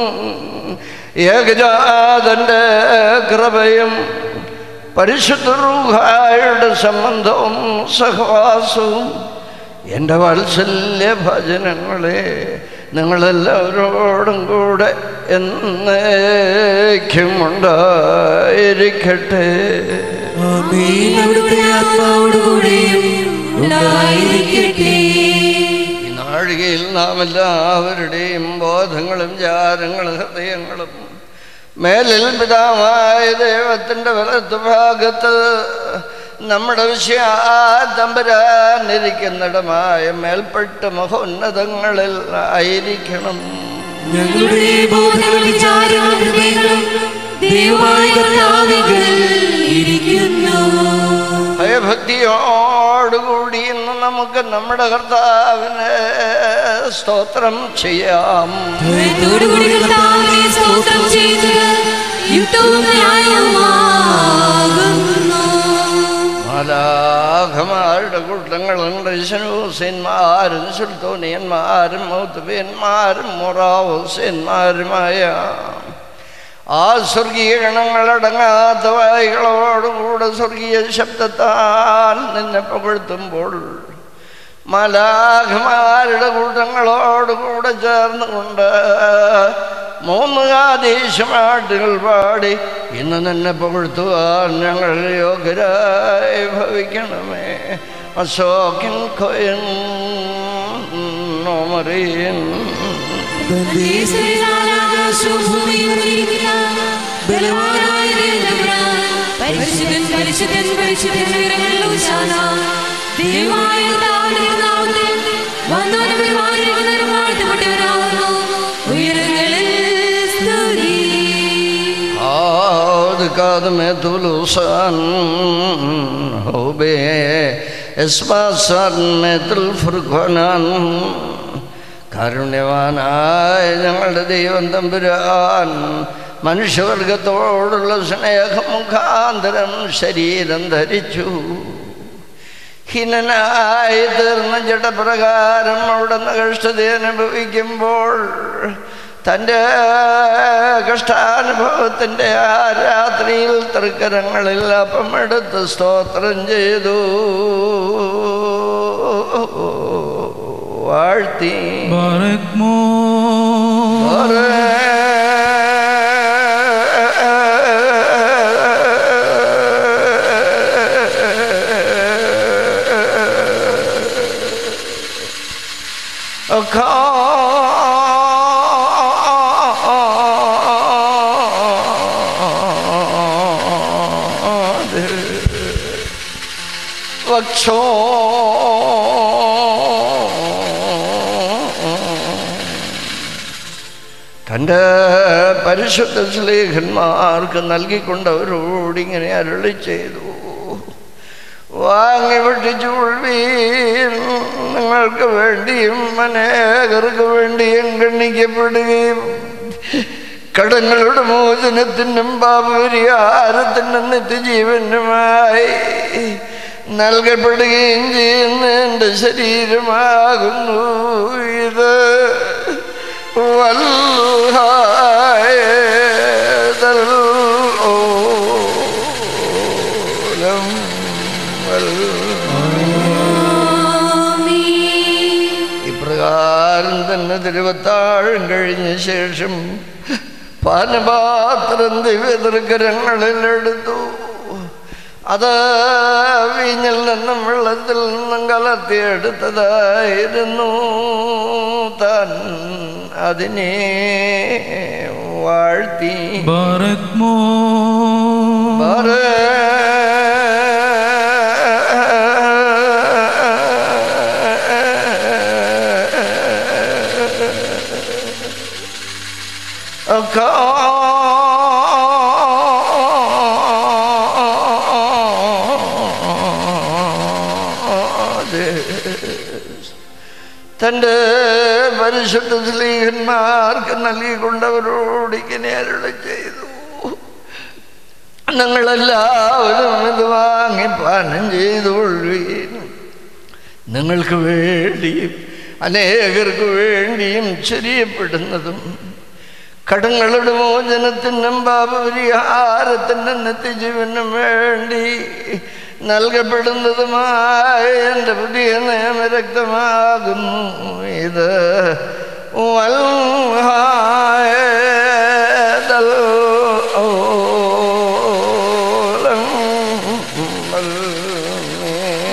ഏകജാതൻ്റെ കൃപയും പരിശുദ്ധ റൂഹായുടെ സംബന്ധവും സഹവാസവും എൻ്റെ വാത്സല്യ ഭജനങ്ങളെ നിങ്ങളെല്ലാവരോടും കൂടെ എന്നേക്കും ഉണ്ടായിരിക്കട്ടെ ആമേൻ. അവിടുത്തെ ആത്മാവോടുകൂടെയും ഉണ്ടായിരിക്കട്ടെ ഈ നാഴികയിൽ നാം എല്ലാവരുടെയും ബോധങ്ങളും ജാരങ്ങളും ഹൃദയങ്ങളും മേലിൽ പിതാവായ ദൈവത്തിൻ്റെ വലത്ത് ഭാഗത്ത് നമ്മുടെ വിഷയ തമ്പരാനിരിക്കുന്നിടമായ മേൽപ്പെട്ട മഹോന്നതങ്ങളിൽ ആയിരിക്കണം ഞങ്ങളുടെ ബോധങ്ങളും വിചാരങ്ങളും ഹൃദയങ്ങളും ദൈവമായ കർത്താവിൽ ഇരിക്കുന്നു ഭയഭക്തിയോടുകൂടി ഇന്ന് നമുക്ക് നമ്മുടെ കർത്താവിനെ സ്തോത്രം ചെയ്യാം ഹൃദയത്തോടുകൂടി കർത്താവിനെ സ്തോത്രം ചെയ്ത് യുക്തവും ന്യായവുമാകുന്നു മാലാഖമാരുടെ കൂട്ടങ്ങളുണ്ട് ശനൂസന്മാരും സുൽത്തോനിയന്മാരും മൗത്തുബിയന്മാരും മൊറാവുസന്മാരുമായ ആ സ്വർഗീയ ഗണങ്ങളടങ്ങാത്ത വായികളോടുകൂടെ സ്വർഗീയ ശബ്ദത്താൽ നിന്നെ പുകഴ്ത്തുമ്പോൾ മലാഖമാരുടെ കൂട്ടങ്ങളോടുകൂടെ ചേർന്നുകൊണ്ട് മൂന്ന് ആദേശമാട്ടുകൾ പാടി ഇന്ന് നിന്നെ പുകഴ്ത്തുവാൻ ഞങ്ങൾ യോഗ്യരായി ഭവിക്കണമേ അശോകൻ കൊയൻ നോമറിയൻ ആകാശവും ഭൂമിയും നിറഞ്ഞിരിക്കുന്ന ബലവാനായ ദൈവതമ്പുരാൻ, പരിശുദ്ധൻ പരിശുദ്ധൻ പരിശുദ്ധൻ ഉയരങ്ങളിൽ ഹോശാന. ദൈവമായ കർത്താവിന്റെ നാമത്തിൽ വന്നവനും വരുവാനിരിക്കുന്നവനും വാഴ്ത്തപ്പെട്ടവനാകുന്നു. ഉയരങ്ങളിൽ സ്തുതി عاد قدم طلوسان هو به اسباسان مثل فرقانان കാരുണ്യവാനായ ഞങ്ങളുടെ ദൈവം തമ്പുരാൻ മനുഷ്യവർഗത്തോടുള്ള സ്നേഹം മുഖാന്തരം ശരീരം ധരിച്ചു ഹീനനായി തീർന്ന ജഡപ്രകാരം അവിടുന്ന് കഷ്ടത അനുഭവിക്കുമ്പോൾ തൻ്റെ കഷ്ടാനുഭവത്തിൻ്റെ ആ രാത്രിയിൽ തൃക്കരങ്ങളിൽ അപ്പം എടുത്ത് സ്തോത്രം ചെയ്തു വാഴ്ത്തി ബാരക്മോ വക്ഷോ തൻ്റെ പരിശുദ്ധ സ്ലേഖന്മാർക്ക് നൽകിക്കൊണ്ടവരോട് ഇങ്ങനെ അരുളി ചെയ്തു വാങ്ങി വെട്ടിച്ചുകൊള്ളീൻ നിങ്ങൾക്ക് വേണ്ടിയും അനേകർക്ക് വേണ്ടിയും ഗണ്ണിക്കപ്പെടുകയും കടങ്ങളുടെ മോചനത്തിനും പാപപരിഹാരത്തിനും നിത്യജീവനുമായി നൽകപ്പെടുകയും ചെയ്യുന്ന എൻ്റെ ശരീരമാകുന്നു ഇത് വൽഹായതൽ ഓലം വൽ ഇപ്രകാരം തന്നെ തിരുവത്താഴം കഴിഞ്ഞ ശേഷം പാനപാത്രം ദിവ്യതൃക്കരങ്ങളിലെടുത്തു അത് വീഞ്ഞിൽ നിന്നും വെള്ളത്തിൽ നിന്നും കലർത്തിയെടുത്തതായിരുന്നു താൻ അതിനെ വാഴ്ത്തി ബാരക്മോ തൻ്റെ പരിശുദ്ധ സ്ലീഹന്മാർക്ക് നൽകിക്കൊണ്ടവരോട് ഇങ്ങനെ അരുളി ചെയ്തു നിങ്ങളെല്ലാവരും ഇത് വാങ്ങി പാനം ചെയ്തുകൊള്ളുകയും നിങ്ങൾക്ക് വേണ്ടിയും അനേകർക്ക് വേണ്ടിയും ചെറിയപ്പെടുന്നതും കടങ്ങളുടെ മോചനത്തിനും പാപപരിഹാരത്തിനും നിത്യജീവനും വേണ്ടി നൽകപ്പെടുന്നതുമായ എൻ്റെ പുതിയ നിയമരക്തമാകുന്നു ഇത് വൽഹായതൽ ഓലം വൽമേ.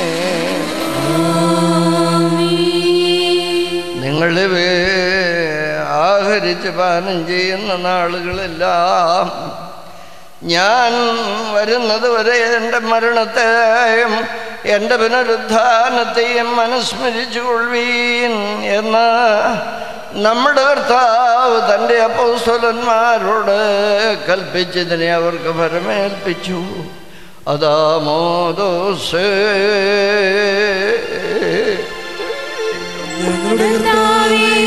നിങ്ങളിവേ ആഹരിച്ച് പാനം ചെയ്യുന്ന നാളുകളെല്ലാം ഞാൻ വരുന്നത് വരെ എൻ്റെ മരണത്തെയും എൻ്റെ പുനരുദ്ധാനത്തെയും അനുസ്മരിച്ചു കൊള്ളുവീൻ എന്ന് നമ്മുടെ കർത്താവ് തൻ്റെ അപ്പോസ്തലന്മാരോട് കൽപ്പിച്ചതിനെ അവർക്ക് ഫലമേൽപ്പിച്ചു അതാമോദോസേ ഞങ്ങളുടെ കർത്താവേ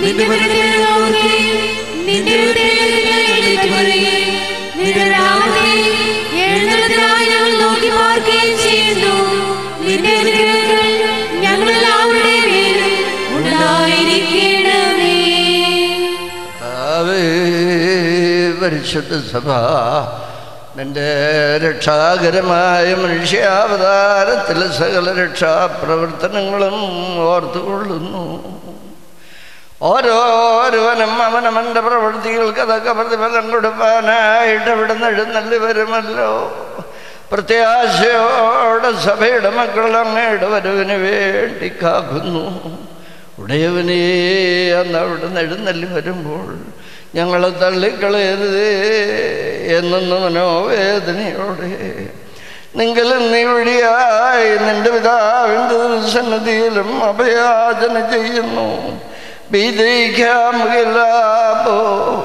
നിന്റെ മരണത്തെ ഓർക്കുകയും നിന്റെ ഉദയത്തെ ഏറ്റുപറയുകയും നിന്റെ നാമത്തെ എഴുന്നള്ളത്തിനായി ഞങ്ങൾ നോക്കി പാർക്കുകയും ചെയ്യുന്നു നിന്റെ അനുഗ്രഹങ്ങൾ ഞങ്ങളെല്ലാവരുടെ മേലും ഉണ്ടായിരിക്കണമേ കർത്താവേ, പരിശുദ്ധ സഭ നിന്റെ രക്ഷാകരമായ മനുഷ്യാവതാരത്തിൽ സകല രക്ഷാപ്രവർത്തനങ്ങളും ഓർത്തുകൊള്ളുന്നു ഓരോരുവനും അവനവൻ്റെ പ്രവൃത്തികൾക്ക് അതൊക്കെ പ്രതിഫലം കൊടുക്കാനായിട്ട് ഇവിടെ നിന്ന് എഴുന്നള്ളി വരുമല്ലോ പ്രത്യാശയോടെ സഭയുടെ മക്കൾ അങ്ങയുടെ വരവിന് വേണ്ടി കാക്കുന്നു ഉടയവനേ അന്ന് അവിടെ നിന്ന് എഴുന്നള്ളി വരുമ്പോൾ ഞങ്ങളെ തള്ളിക്കളയരുതേ എന്നൊന്ന് മനോവേദനയോടെ നിങ്ങൾ നീ വഴിയായി നിന്റെ പിതാവിൻ്റെ സന്നദ്ധിയിലും അഭയാചന ചെയ്യുന്നു ബീതിക്കാമുകില്ലാപോ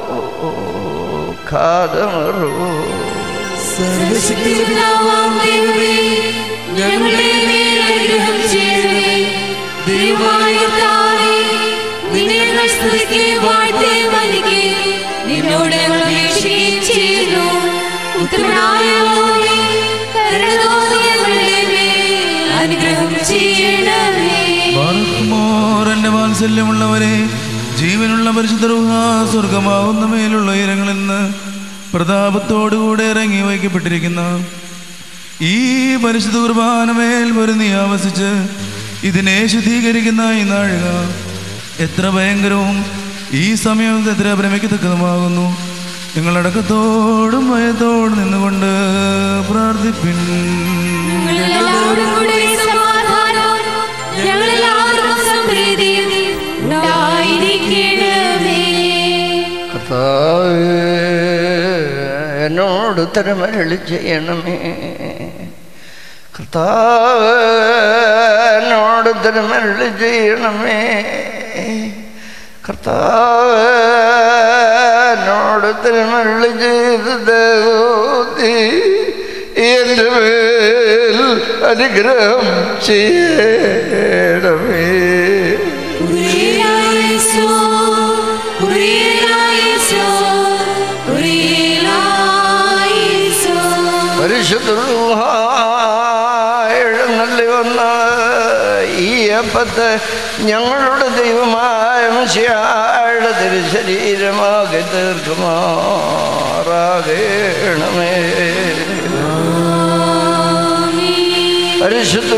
കാതമറൂ സർവശക്തിപിതാവാം ദൈവമേ, ഞങ്ങളുടെ മേൽ അനുഗ്രഹം ചെയ്യണമേ. ദൈവമായ കർത്താവേ, നിന്നെ ഞങ്ങൾ സ്തുതിക്കുകയും വാഴ്ത്തുകയും വന്ദിക്കുകയും നിന്നോട് ഞങ്ങൾ അപേക്ഷിക്കുകയും ചെയ്യുന്നു. ഉത്തമനായ യഹോവേ, കരുണ തോന്നി ഞങ്ങളുടെ മേൽ അനുഗ്രഹം ചെയ്യണമേ ബാറക്കുമോർ എന്റെ വാത്സല്യമുള്ളവരെ ജീവനുള്ള പരിശുദ്ധ റൂഹ സ്വർഗമാവുന്ന മേലുള്ള ഉയരങ്ങളിൽ നിന്ന് പ്രതാപത്തോടുകൂടെ ഇറങ്ങി വയ്ക്കപ്പെട്ടിരിക്കുന്ന ഈ പരിശുദ്ധ കുർബാനമേൽ പൊരുന്നി ആവസിച്ച് ഇതിനെ ശുദ്ധീകരിക്കുന്ന ഈ നാഴിക എത്ര ഭയങ്കരവും ഈ സമയം എത്ര ഭ്രമിക്കത്തക്കതുമാകുന്നു നിങ്ങളടക്കത്തോടും ഭയത്തോടും നിന്നുകൊണ്ട് പ്രാർത്ഥിപ്പിൻ ഞങ്ങളെല്ലാവരും കൂടെ സമാധാനവും ഞങ്ങളെല്ലാവർക്കും സംപ്രീതിയും ഉണ്ടായിരിക്കണമേ കർത്താവേ, എന്നോട് തരമരളി ചെയ്യണമേ കർത്താവ് എന്നോട് തരമരളി ചെയ്യണമേ കർത്താവ് എന്നോട് തരമരളി ചെയ്ത് ദേവോതി എൻ്റെ മേൽ അനുഗ്രഹം ചെയ്യണമേ കുരിയേലായേശോ, കുരിയേലായേശോ, കുരിയേലായേശോ. പരിശുദ്ധ എഴുന്നള്ളി വന്ന ഈ അപ്പത്ത് ഞങ്ങളുടെ ദൈവമായ മനുഷ്യയുടെ തിരുശരീരമാകെ തീർക്കുമാറാകണമേ പരിശുദ്ധ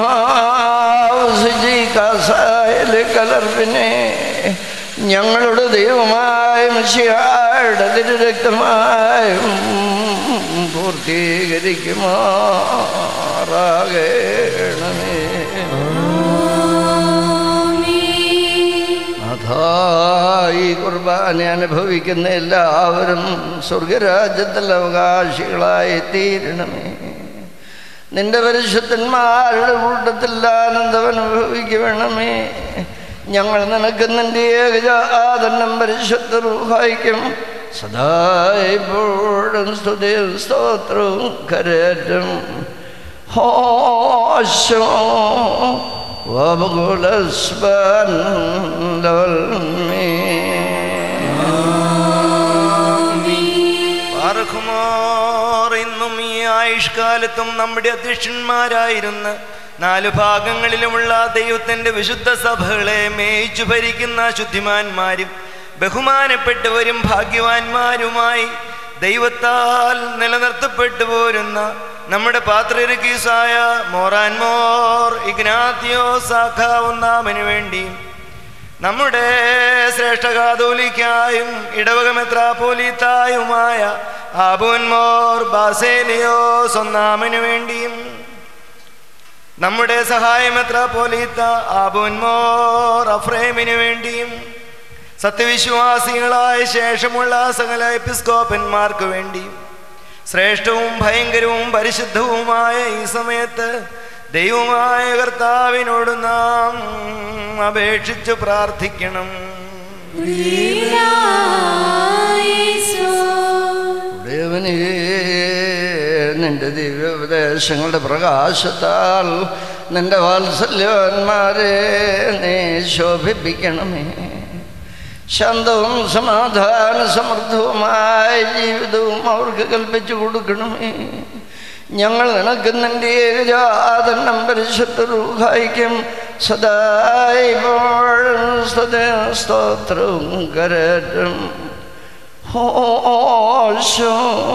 കാസായലെ കലർപ്പിനെ ഞങ്ങളുടെ ദൈവമായ മനുഷ്യയുടെ തിരുരക്തമായും പൂർത്തീകരിക്കുമാറാകണമേ അഥാ ഈ കുർബാന അനുഭവിക്കുന്ന എല്ലാവരും സ്വർഗരാജ്യത്തിൽ അവകാശികളായി തീരണമേ നിന്റെ പരിശുദ്ധന്മാരുടെ കൂട്ടത്തിൽ ആനന്ദം അനുഭവിക്കണമേ ഞങ്ങൾ നിനക്ക് നിന്റെ ഏകജാതനം പരിശുദ്ധ റൂഹായിക്കും സദാ എപ്പോഴും സ്തുതിയും സ്തോത്രവും കരേറ്റും ഹോശോ വബകുലസ്ബൻ പാർക്കുമോർ ഇന്നും ഈ ആയുഷ്കാലത്തും നമ്മുടെ അധ്യക്ഷന്മാരായിരുന്ന നാല് ഭാഗങ്ങളിലുമുള്ള ദൈവത്തിന്റെ വിശുദ്ധ സഭകളെ മേയിച്ചു ഭരിക്കുന്ന ശുദ്ധിമാന്മാരും ബഹുമാനപ്പെട്ടവരും ഭാഗ്യവാന്മാരുമായി ദൈവത്താൽ നിലനിർത്തപ്പെട്ടു പോരുന്ന നമ്മുടെ പാത്രരുക്കീസായ മോറാൻമോർ ഇഗ്നാത്തിയോ സാഖ ഒന്നാമനു വേണ്ടിയും നമ്മുടെ ശ്രേഷ്ഠ കാതോലിക്കായും ഇടവക മെത്രാപോലീത്തായുമായ ആബുൻമോർ ബാസേലിയോസ് ഒന്നാമനു വേണ്ടിയും നമ്മുടെ സഹായ മെത്രാപോലീത്ത ആബുൻമോർ അഫ്രേമിനു വേണ്ടിയും സത്യവിശ്വാസികളായ ശേഷമുള്ള സകല എപ്പിസ്കോപ്പന്മാർക്ക് വേണ്ടിയും ശ്രേഷ്ഠവും ഭയങ്കരവും പരിശുദ്ധവുമായ ഈ സമയത്ത് ദൈവമായ കർത്താവിനോട് നാം അപേക്ഷിച്ച് പ്രാർത്ഥിക്കണം ദേവനേ നിന്റെ ദിവ്യോപദേശങ്ങളുടെ പ്രകാശത്താൽ നിന്റെ വാത്സല്യവാന്മാരെ നീ ശോഭിപ്പിക്കണമേ ശാന്തവും സമാധാന സമൃദ്ധവുമായ ജീവിതവും അവർക്ക് കൽപ്പിച്ചു കൊടുക്കണമേ ഞങ്ങൾ നിനക്ക് നിന്റെ ഏകജാതനം പരിശുദ്ധ റൂഹായിക്കും സദായിപ്പോഴും സ്തുതി സ്തോത്രവും കരറ്റും ഹോശോ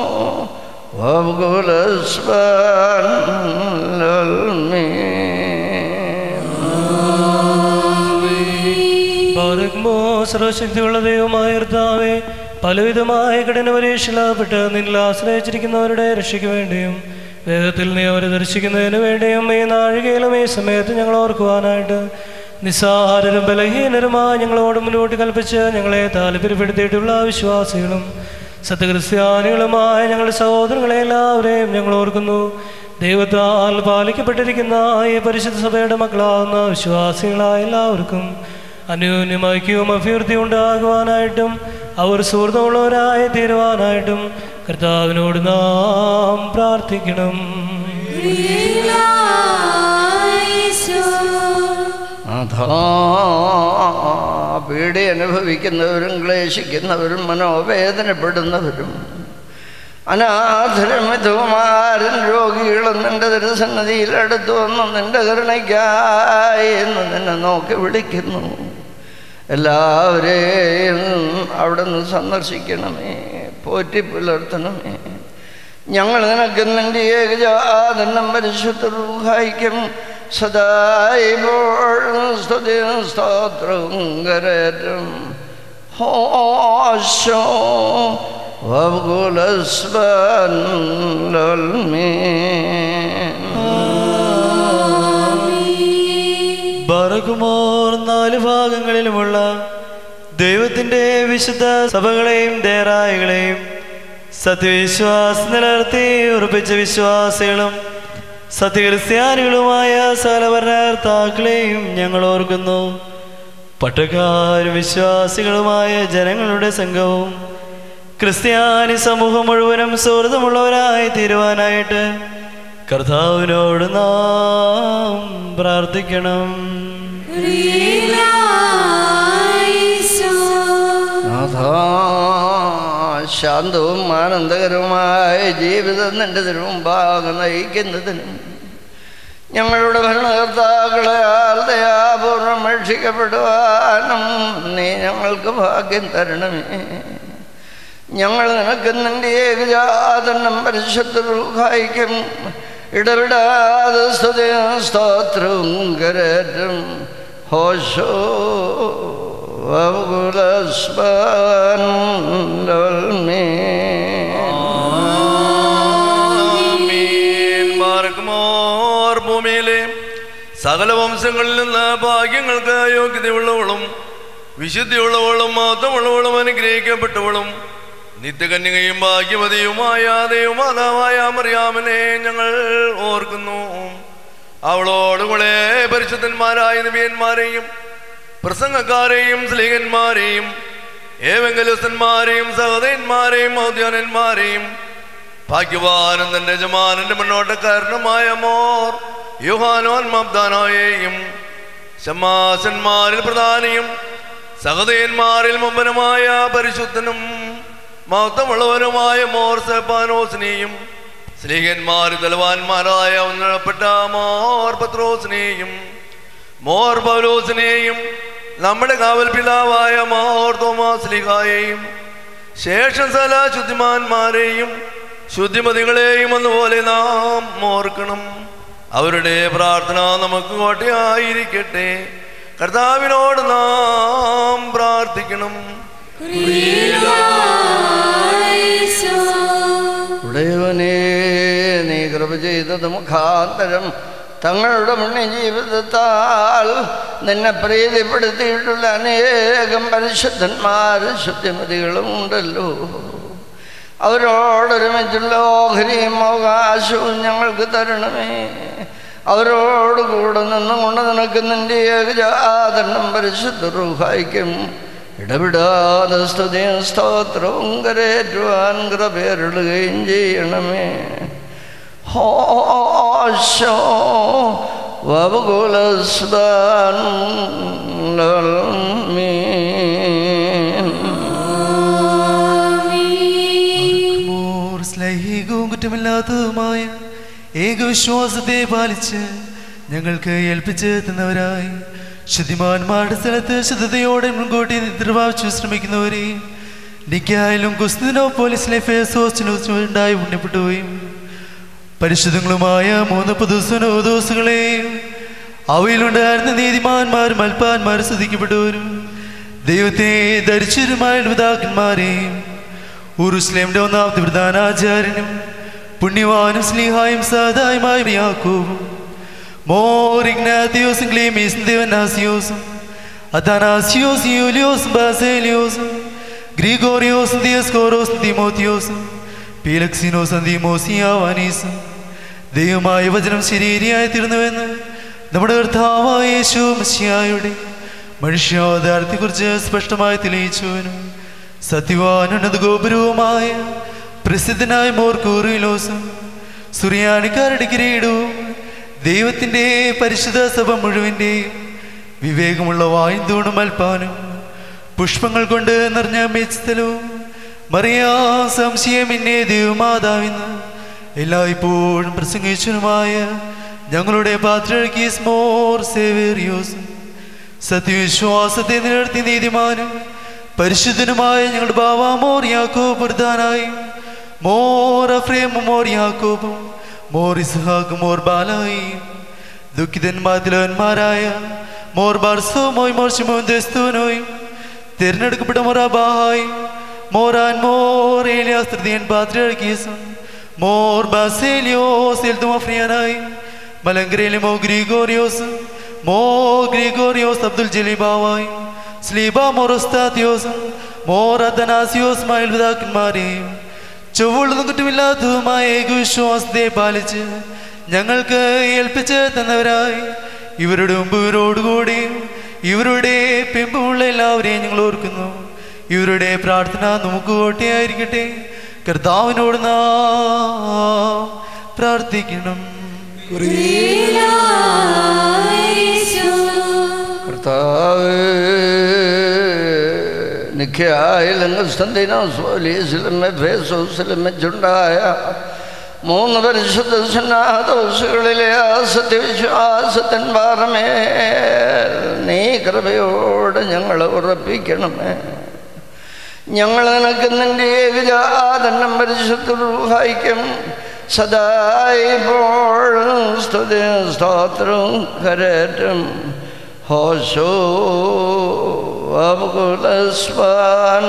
പാർക്കുമോ സർവശക്തിയുള്ള ദൈവമായ കർത്താവേ പലവിധമായ കഠിന പരീക്ഷയിലാപ്പെട്ട് നിന്നിൽ ആശ്രയിച്ചിരിക്കുന്നവരുടെ രക്ഷയ്ക്ക് വേണ്ടിയും വേഗത്തിൽ നീ അവരെ ദർശിക്കുന്നതിന് വേണ്ടിയും ഈ നാഴികയിലും ഈ സമയത്ത് ഞങ്ങൾ ഓർക്കുവാനായിട്ട് നിസ്സാരരും ബലഹീനരുമായി ഞങ്ങളോട് മുന്നോട്ട് കൽപ്പിച്ച് ഞങ്ങളെ താല്പര്യപ്പെടുത്തിയിട്ടുള്ള വിശ്വാസികളും സത്യക്രിസ്ത്യാനികളുമായ ഞങ്ങളുടെ സഹോദരങ്ങളെ എല്ലാവരെയും ഞങ്ങൾ ഓർക്കുന്നു ദൈവത്താൽ പാലിക്കപ്പെട്ടിരിക്കുന്ന ഈ പരിശുദ്ധ സഭയുടെ മക്കളാകുന്ന വിശ്വാസികളായ എല്ലാവർക്കും അന്യോന്യം ഐക്യവും അഭ്യർത്ഥി ഉണ്ടാകുവാനായിട്ടും അവർ സുഹൃത്തുള്ളവരായി തീരുവാനായിട്ടും കർത്താവിനോട് നാം പ്രാർത്ഥിക്കണം അഥാ പീഡി അനുഭവിക്കുന്നവരും ക്ലേശിക്കുന്നവരും മനോവേദനപ്പെടുന്നവരും അനാഥരും വിധവുമാരും രോഗികളും നിന്റെ തിരുസന്നതിയിൽ അടുത്തു വന്നു നിന്റെ കരുണയ്ക്കായി എന്ന് നിന്നെ നോക്കി വിളിക്കുന്നു എല്ലാവരെയും അവിടുന്ന് സന്ദർശിക്കണമേ പോറ്റി പുലർത്തണമേ ഞങ്ങൾ നിനക്ക് നിന്റെ ഏകജാതനം പരിശുദ്ധ റൂഹായിക്കും സദായിപ്പോഴും സ്തുതിയും സ്തോത്രവും കരറ്റും ഹോശോ ബറകുമോർ നാല് ഭാഗങ്ങളിലുമുള്ള ദൈവത്തിൻ്റെ വിശുദ്ധ സഭകളെയും ദേറായികളെയും സത്യവിശ്വാസം നിലനിർത്തി ഉറപ്പിച്ച വിശ്വാസികളും സത്യക്രിസ്ത്യാനികളുമായ സകലഭരണകർത്താക്കളെയും ഞങ്ങൾ ഓർക്കുന്നു പട്ടക്കാരും വിശ്വാസികളുമായ ജനങ്ങളുടെ സംഘവും ക്രിസ്ത്യാനി സമൂഹം മുഴുവനും സുഹൃത്തുമുള്ളവരായി തീരുവാനായിട്ട് കർത്താവിനോട് നാം പ്രാർത്ഥിക്കണം നാഥാ, ശാന്തവും ആനന്ദകരവുമായ ജീവിതം നിന്റെ തിരുമുമ്പാകെ നയിക്കുന്നതിനും ഞങ്ങളുടെ ഭരണകർത്താക്കളെ ദയാപൂർവം രക്ഷിക്കപ്പെടുവാനും നീ ഞങ്ങൾക്ക് ഭാഗ്യം തരണമേ ഞങ്ങൾ നിനക്ക് നിന്റെ ഏകജാതനം പരിശുദ്ധ റൂഹായിക്കും ഇടപെടാതെ സ്തുതിയും സ്തോത്രവും കരറ്റും ഹോശോ മാർക്കുമോർ ഭൂമിയിലെ സകല വംശങ്ങളിൽ നിന്ന് ഭാഗ്യങ്ങൾക്ക് യോഗ്യതയുള്ളവളും വിശുദ്ധിയുള്ളവളും മാത്രമുള്ളവളും അനുഗ്രഹിക്കപ്പെട്ടവളും നിത്യകന്യകയും ഭാഗ്യവതിയുമായ ദൈവമാതാവായ മറിയാമനെ ഞങ്ങൾ ഓർക്കുന്നു അവളോടുകൂടെ പരിശുദ്ധന്മാരായ നബിയന്മാരെയും പ്രസംഗക്കാരെയും സ്ലീഹന്മാരെയും ഏവെങ്കലസ്ഥന്മാരെയും സഹോദയന്മാരെയും ഔദ്യാനന്മാരെയും ഭാഗ്യവാനും തന്റെ യജമാനന്റെ മുന്നോട്ടക്കാരനുമായ മോർ യുഹാനോൻ മബ്ദാനോയെയും ശമാസന്മാരിൽ പ്രധാനിയും സഹതയന്മാരിൽ മുമ്പനുമായ പരിശുദ്ധനും മഹത്വമുള്ളവനുമായ മോർ സെപ്പാനോസിനെയും സ്ത്രീകന്മാർ തലവാന്മാരായ ഉന്നതപ്പെട്ട മോർ പത്രോസിനെയും മോർ പൗലോസിനെയും നമ്മുടെ കാവൽ പിതാവായ മോർ തോമാസ് ലിഹായെയും ശേഷം സല ശുദ്ധിമാന്മാരെയും ശുദ്ധിമതികളെയും അതുപോലെ നാം ഓർക്കണം അവരുടെ പ്രാർത്ഥന നമുക്ക് കോട്ടയായിരിക്കട്ടെ കർത്താവിനോട് നാം പ്രാർത്ഥിക്കണം ഉടയവനേ നീ കൃപ ചെയ്തത് മുഖാന്തരം തങ്ങളുടെ മുന്നേ ജീവിതത്താൽ നിന്നെ പ്രീതിപ്പെടുത്തിയിട്ടുള്ള അനേകം പരിശുദ്ധന്മാരും ശുദ്ധിമതികളും ഉണ്ടല്ലോ അവരോടൊരുമിച്ചുള്ള ഓഹരിയും അവകാശവും ഞങ്ങൾക്ക് തരണമേ അവരോട് കൂടെ നിന്നുകൊണ്ട് നിനക്ക് നിന്റെ ഏകജാതനം പരിശുദ്ധ റൂഹായിക്കും ഇടപെടാതെ സ്തുതിയും സ്തോത്രവും കരേറ്റുവാൻ കൃപേറിടുകയും ചെയ്യണമേ ഹോശോ വകുലസ്ബാൻ മാറ്റമില്ലാത്തതുമായ ഏകവിശ്വാസത്തെ പാലിച്ച് ഞങ്ങൾക്ക് ഏൽപ്പിച്ച് തന്നവരായി ശുദ്ധിമാന്മാരുടെ സ്ഥലത്ത് ശുദ്ധതയോടെ മുൻകൂട്ടി നിർവാഹിച്ചു ശ്രമിക്കുന്നവരെയും നിക്കായാലും കുസ്തിനോ പോലീസിലെ ഫേസോസിനുണ്ടായി ഉണ്ണിപ്പെട്ടുകയും പരിശുദ്ധങ്ങളുമായ മൂന്ന് പുതുസനോദോസുകളെയും അവയിലുണ്ടായിരുന്ന നീതിമാന്മാരും അൽപ്പാന്മാരും സ്തുതിക്കപ്പെട്ടവരും ദൈവത്തെ ധരിച്ചവരുമായ പിതാക്കന്മാരെയും ഉറുസ്ലേമിന്റെ ഒന്നാമത്തെ പ്രധാനാചാര്യനും പുണ്യവാനും സ്നേഹായും സാധായുമായ യാക്കോവും മോർ ഇഗ്നാത്തിയോസും ക്ലീമീസും ദേവനാസിയോസും അഥാനാസിയോസും യൂലിയോസും ബാസേലിയോസും ഗ്രിഗോറിയോസും ദിയസ്കോറോസും തിമോത്തിയോസും പീലക്സിനോസും തിമോസിയാവാനീസും ദൈവമായ വചനം ശരീരിയായി തീർന്നുവെന്ന് നമ്മുടെ കർത്താവായ യേശു മസിയായുടെ മനുഷ്യാവതാരത്തെക്കുറിച്ച് സ്പഷ്ടമായി തെളിയിച്ചുവനും സത്യവാനുന്നത ഗോപുരവുമായ പ്രസിദ്ധനായ മോർക്കൂറിലോസും സുറിയാനിക്കാരുടെ കിരീടവും ദൈവത്തിൻ്റെ പരിശുദ്ധ സഭ മുഴുവൻ്റെയും വിവേകമുള്ള വായും തൂണും അൽപ്പാനും പുഷ്പങ്ങൾ കൊണ്ട് നിറഞ്ഞ മെച്ചതലവും മറിയാ സംശയമിന്നെ ദൈവമാതാവിന്ന് എല്ലായ്പ്പോഴും പ്രസംഗിച്ചനുമായ ഞങ്ങളുടെ പാത്രകീസ് മോർ സേവേറിയോസും സത്യവിശ്വാസത്തെ നിലനിർത്തി നീതിമാനും പരിശുദ്ധനുമായ ഞങ്ങളുടെ ബാബ മോർ യാക്കോബ് പ്രധാനായി മോർ അഫ്രേം മോർ യാക്കോബും മോർ ഇസ്ഹാഖ് മോർ ബാലായി ദുഃഖിതന്മാരിലവന്മാരായ മോർ ബാർസോ മോയ് മോർ ശിമോൻ ദസ്തൂനോയും തിരഞ്ഞെടുക്കപ്പെട്ട മൊറാബാഹായും മോറാൻ മോർ ഏലിയാസ് തൃതീയൻ പാത്രിയർക്കീസും മോർ ബാസേലിയോസ് എൽതുമഫ്രിയാനായും മലങ്കരയിലെ മോ ഗ്രിഗോറിയോസും മോ ഗ്രിഗോറിയോസ് അബ്ദുൽ ജലീബാവായും സ്ലീബ മൊറോസ്താത്തിയോസും മോർ അദനാസിയോസ് മയൽപിതാക്കന്മാരെയും ചൊവ്വുള്ളതും കുറ്റമില്ലാത്തതുമായ ഏകവിശ്വാസത്തെ പാലിച്ച് ഞങ്ങൾക്ക് ഏൽപ്പിച്ച് തന്നവരായി ഇവരുടെ മുമ്പ് ഇവരോടുകൂടിയും ഇവരുടെ പിമ്പുമുള്ള എല്ലാവരെയും ഞങ്ങൾ ഓർക്കുന്നു ഇവരുടെ പ്രാർത്ഥന നമുക്ക് കോട്ടയായിരിക്കട്ടെ കർത്താവിനോട് നാം പ്രാർത്ഥിക്കണം കർത്താവ് നിഖ്യായിലും കസ്തന്തിനോസ്വലീസിലും എഫേസോസിലും വെച്ചുണ്ടായ മൂന്ന് പരിശുദ്ധ സന്നാദോസുകളിലെ ആ സത്യവിശ്വാസത്തിൻ പാറമേ നീ കൃപയോടെ ഞങ്ങളെ ഉറപ്പിക്കണമേ ഞങ്ങൾ നിനക്ക് നിന്റെ ഏകജാതന്നം പരിശുദ്ധ റൂഹായിക്കും സദായിപ്പോഴും സ്തുതി സ്തോത്രവും കരറ്റും ഹോശോ അബുകുലസ്വാൻ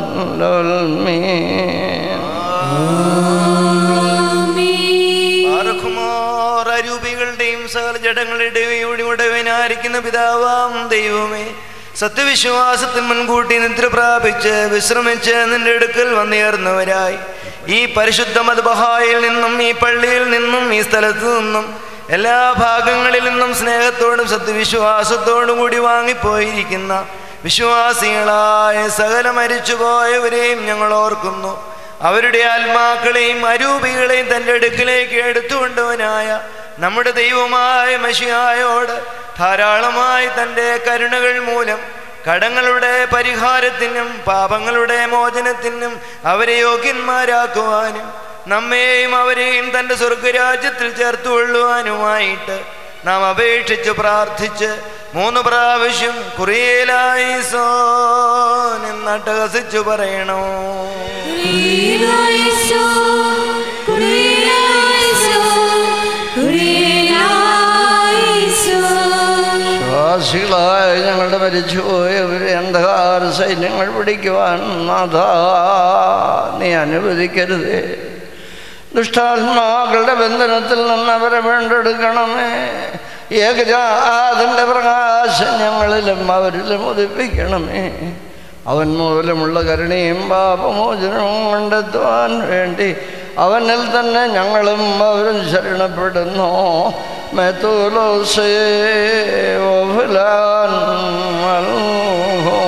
പാറക്കുമാർ അരൂപികളുടെയും സകല ജഡങ്ങളുടെയും ഉടവനായിരിക്കുന്ന പിതാവാം ദൈവമേ സത്യവിശ്വാസത്തിൽ മുൻകൂട്ടി നിദ്ര പ്രാപിച്ച് വിശ്രമിച്ച് നിന്റെ അടുക്കൽ വന്നേർന്നവരായി ഈ പരിശുദ്ധ മതബഹായിൽ നിന്നും ഈ പള്ളിയിൽ നിന്നും ഈ സ്ഥലത്തു നിന്നും എല്ലാ ഭാഗങ്ങളിൽ നിന്നും സ്നേഹത്തോടും സത്യവിശ്വാസത്തോടും കൂടി വാങ്ങിപ്പോയിരിക്കുന്ന വിശ്വാസികളായ സകല മരിച്ചുപോയവരെയും ഞങ്ങൾ ഓർക്കുന്നു അവരുടെ ആത്മാക്കളെയും അരൂപികളെയും തൻ്റെ അടുക്കിലേക്ക് എടുത്തുകൊണ്ടവനായ നമ്മുടെ ദൈവമായ മഷിയായോട് ധാരാളമായി തൻ്റെ കരുണകൾ മൂലം കടങ്ങളുടെ പരിഹാരത്തിനും പാപങ്ങളുടെ മോചനത്തിനും അവരെ യോഗ്യന്മാരാക്കുവാനും നമ്മെയും അവരെയും തൻ്റെ സ്വർഗരാജ്യത്തിൽ ചേർത്തുകൊള്ളുവാനുമായിട്ട് നാം അപേക്ഷിച്ച് പ്രാർത്ഥിച്ച് മൂന്ന് പ്രാവശ്യം കുറേലായി സോൻ എന്നട്ടഹസിച്ചു പറയണോ വിശ്വാസികളായ ഞങ്ങളുടെ മരിച്ചുപോയവരെ അന്ധകാര സൈന്യങ്ങൾ പിടിക്കുവാൻ നാഥ നീ അനുവദിക്കരുതേ ദുഷ്ടാത്മാക്കളുടെ ബന്ധനത്തിൽ നിന്ന് അവരെ വീണ്ടെടുക്കണമേ ഏകജാതന്റെ പ്രകാശം ഞങ്ങളിലും അവരിലും ഉദിപ്പിക്കണമേ അവൻ മൂലമുള്ള കരുണയും പാപമോചനവും കണ്ടെത്തുവാൻ വേണ്ടി അവനിൽ തന്നെ ഞങ്ങളും അവരും ശരണപ്പെടുന്നു മെത്തൂലോസേ ഓഫുലാൻ മൽഹോ.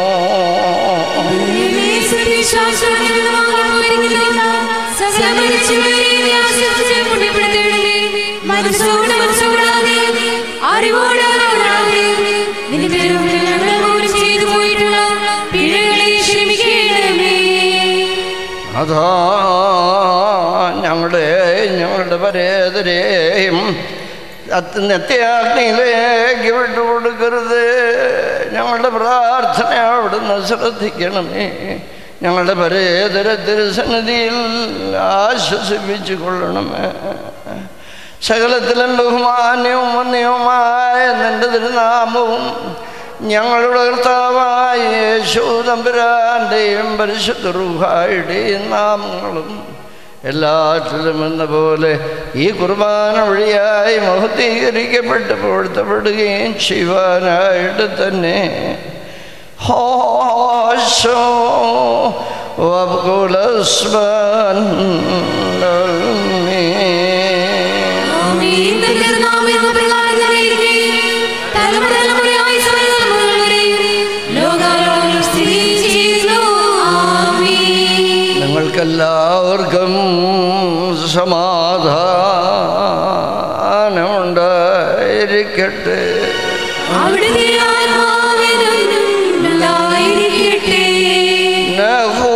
മനസ്സോട് മനസ്സോടാതെ അറിവോട് അറിവോടാതെ നിന്റെ പേരുകളിൽ ഞങ്ങൾ പോലും ചെയ്തു പോയിട്ടുള്ള പിഴകളെ ക്ഷമിക്കണമേ അതാ ഞങ്ങളുടെ ഞങ്ങളുടെ പരേതരെയും അത് നിത്യാഗ്നിയിലേക്ക് വിട്ടുകൊടുക്കരുത് ഞങ്ങളുടെ പ്രാർത്ഥന അവിടുന്ന് ശ്രദ്ധിക്കണമേ ഞങ്ങളുടെ പരേതര തിരുസന്നിധിയിൽ ആശ്വസിപ്പിച്ചു കൊള്ളണമേ സകലത്തിലും ബഹുമാന്യവും വന്യവുമായ നിന്റെ തിരുനാമവും ഞങ്ങളുടെ കർത്താവായ യേശു തമ്പുരാൻ്റെയും പരിശുദ്ധ റുഹായുടെയും നാമങ്ങളും എല്ലാറ്റിലും എന്ന പോലെ ഈ കുർബാന വഴിയായി മഹത്തീകരിക്കപ്പെട്ട് പൊഴുത്തപ്പെടുകയും ചെയ്യുവാനായിട്ട് തന്നെ ഹോശോ വകുലസ്മൻ ആമേൻ. നിന്റെ തിരുനാമം എന്ന പ്രകാരം നിറയട്ടെ. തലമുറ തലമുറയായി സർവ്വതലമുറകൾ വരെ ലോകാലോകം സ്ഥിതി ചെയ്യുന്നു. ആമേൻ. നിങ്ങൾക്കെല്ലാവർക്കും സമാധാനമുണ്ടായിരിക്കട്ടെ അവിടുത്തെ ആത്മാവിനും ഉണ്ടായിരിക്കട്ടെ. നഹോ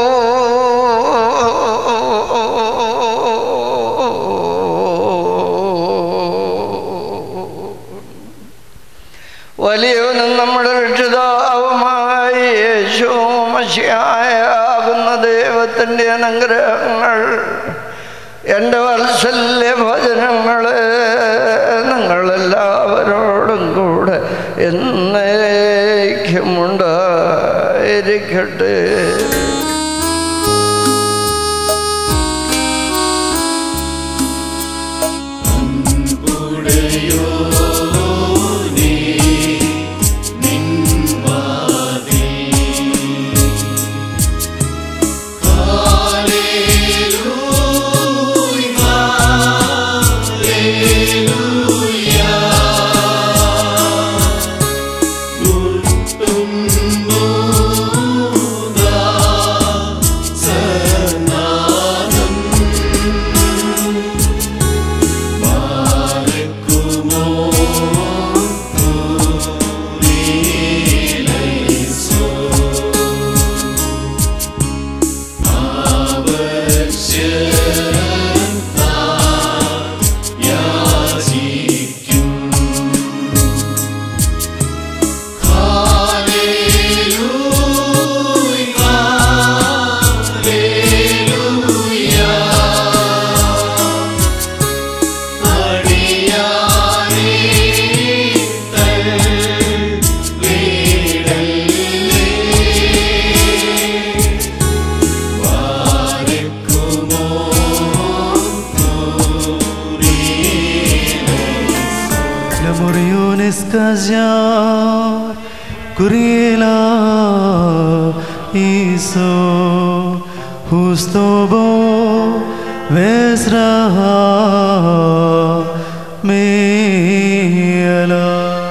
വലിയവനും നമ്മുടെ രക്ഷിതാവുമായ യേശു മഷിയായാകുന്ന ദൈവത്തിൻ്റെ അനുഗ്രഹങ്ങൾ എൻ്റെ വാത്സല്യ ഭജനങ്ങളെ നിങ്ങളെല്ലാവരോടും കൂടെ എന്നേക്കുമുണ്ടായിരിക്കട്ടെ Lemoriones callar, Curiela hizo justo bo vesra മേല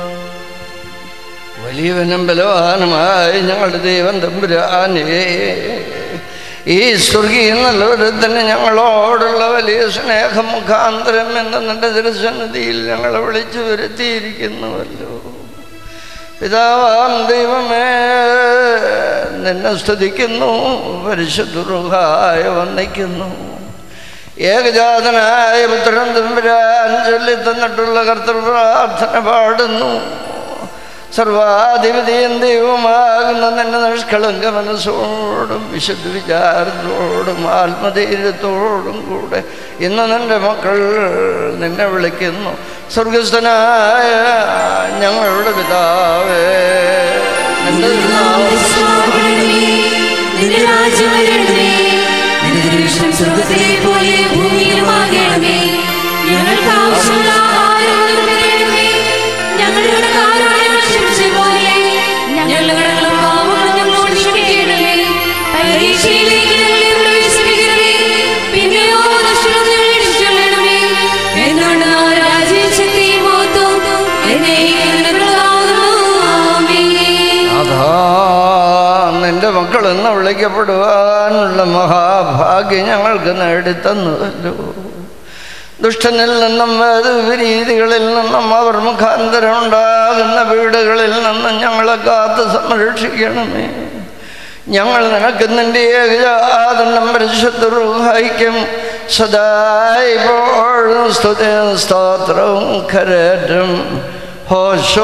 വലിയവനും ബലവാനുമായി ഞങ്ങളുടെ ദൈവം തമ്പുരാനേ ഈ സ്വർഗീയ നല്ലൊരുത്തന് ഞങ്ങളോടുള്ള വലിയ സ്നേഹം മുഖാന്തരം എന്ന നിന്റെ തിരുസന്നിധിയിൽ ഞങ്ങളെ വിളിച്ചു വരുത്തിയിരിക്കുന്നുവല്ലോ പിതാവാം ദൈവമേ നിന്നെ സ്തുതിക്കുന്നു പരിശുദ്ധ വന്ദിക്കുന്നു ഏകജാതനായ പുത്രൻ തമ്പുരാൻ ചൊല്ലി തന്നിട്ടുള്ള കർത്തൃ പ്രാർത്ഥന പാടുന്നു സർവാധിപതിയും ദൈവമാകുന്ന നിന്റെ നിഷ്കളങ്ക മനസ്സോടും വിശുദ്ധ വിചാരത്തോടും ആത്മധൈര്യത്തോടും കൂടെ ഇന്ന് നിന്റെ മക്കൾ നിന്നെ വിളിക്കുന്നു സ്വർഗസ്ഥനായ ഞങ്ങളുടെ പിതാവേ നിന്റെ നാമം നിന്റെ രാജ്യം വരണമേ നിന്റെ തിരുവിഷ്ടം സ്വർഗ്ഗത്തിലെ പോലെ ഭൂമിയിലുമാകണമേ ഞങ്ങൾക്ക് ആവശ്യമുള്ള ആഹാരം ഇന്ന് തരണമേ ഞങ്ങളുടെ കടക്കാരോട് ഞങ്ങൾ ക്ഷമിച്ച പോലെ ഞങ്ങളുടെ കടങ്ങളും പാപങ്ങളും ഞങ്ങളോട് ക്ഷമിക്കണമേ പരീക്ഷയിലേക്ക് ഞങ്ങളെ പ്രവേശിപ്പിക്കണമേ പിന്നെയോ ദുഷ്ടനെ രക്ഷിക്കണമേ എന്തുകൊണ്ട് രാജ്യം ശക്തിയും മഹത്വവും എന്നേക്കും നിനക്കുള്ളതാകുന്നു. ആമേൻ അതാ നിന്റെ മക്കൾ എന്ന് വിളിക്കപ്പെടുവാനുള്ള മഹാഭാഗ്യം ഞങ്ങൾക്ക് നേടിത്തന്നുവല്ലോ ദുഷ്ടനിൽ നിന്നും വിപരീതികളിൽ നിന്നും അവർ മുഖാന്തരം ഉണ്ടാകുന്ന വീടുകളിൽ നിന്നും ഞങ്ങളെ കാത്ത് സംരക്ഷിക്കണമേ ഞങ്ങൾ നിനക്ക് നിന്റെ ഏകജാതനം പരിശുദ്ധ ഐക്യം സദായിപ്പോഴും സ്തുതിയും സ്തോത്രവും കരറ്റും ഹോശോ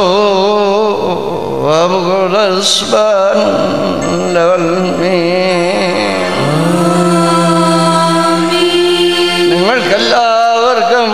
അബുകുലസ്ബൻ ലവൽമീ നിങ്ങൾക്കെല്ലാവർക്കും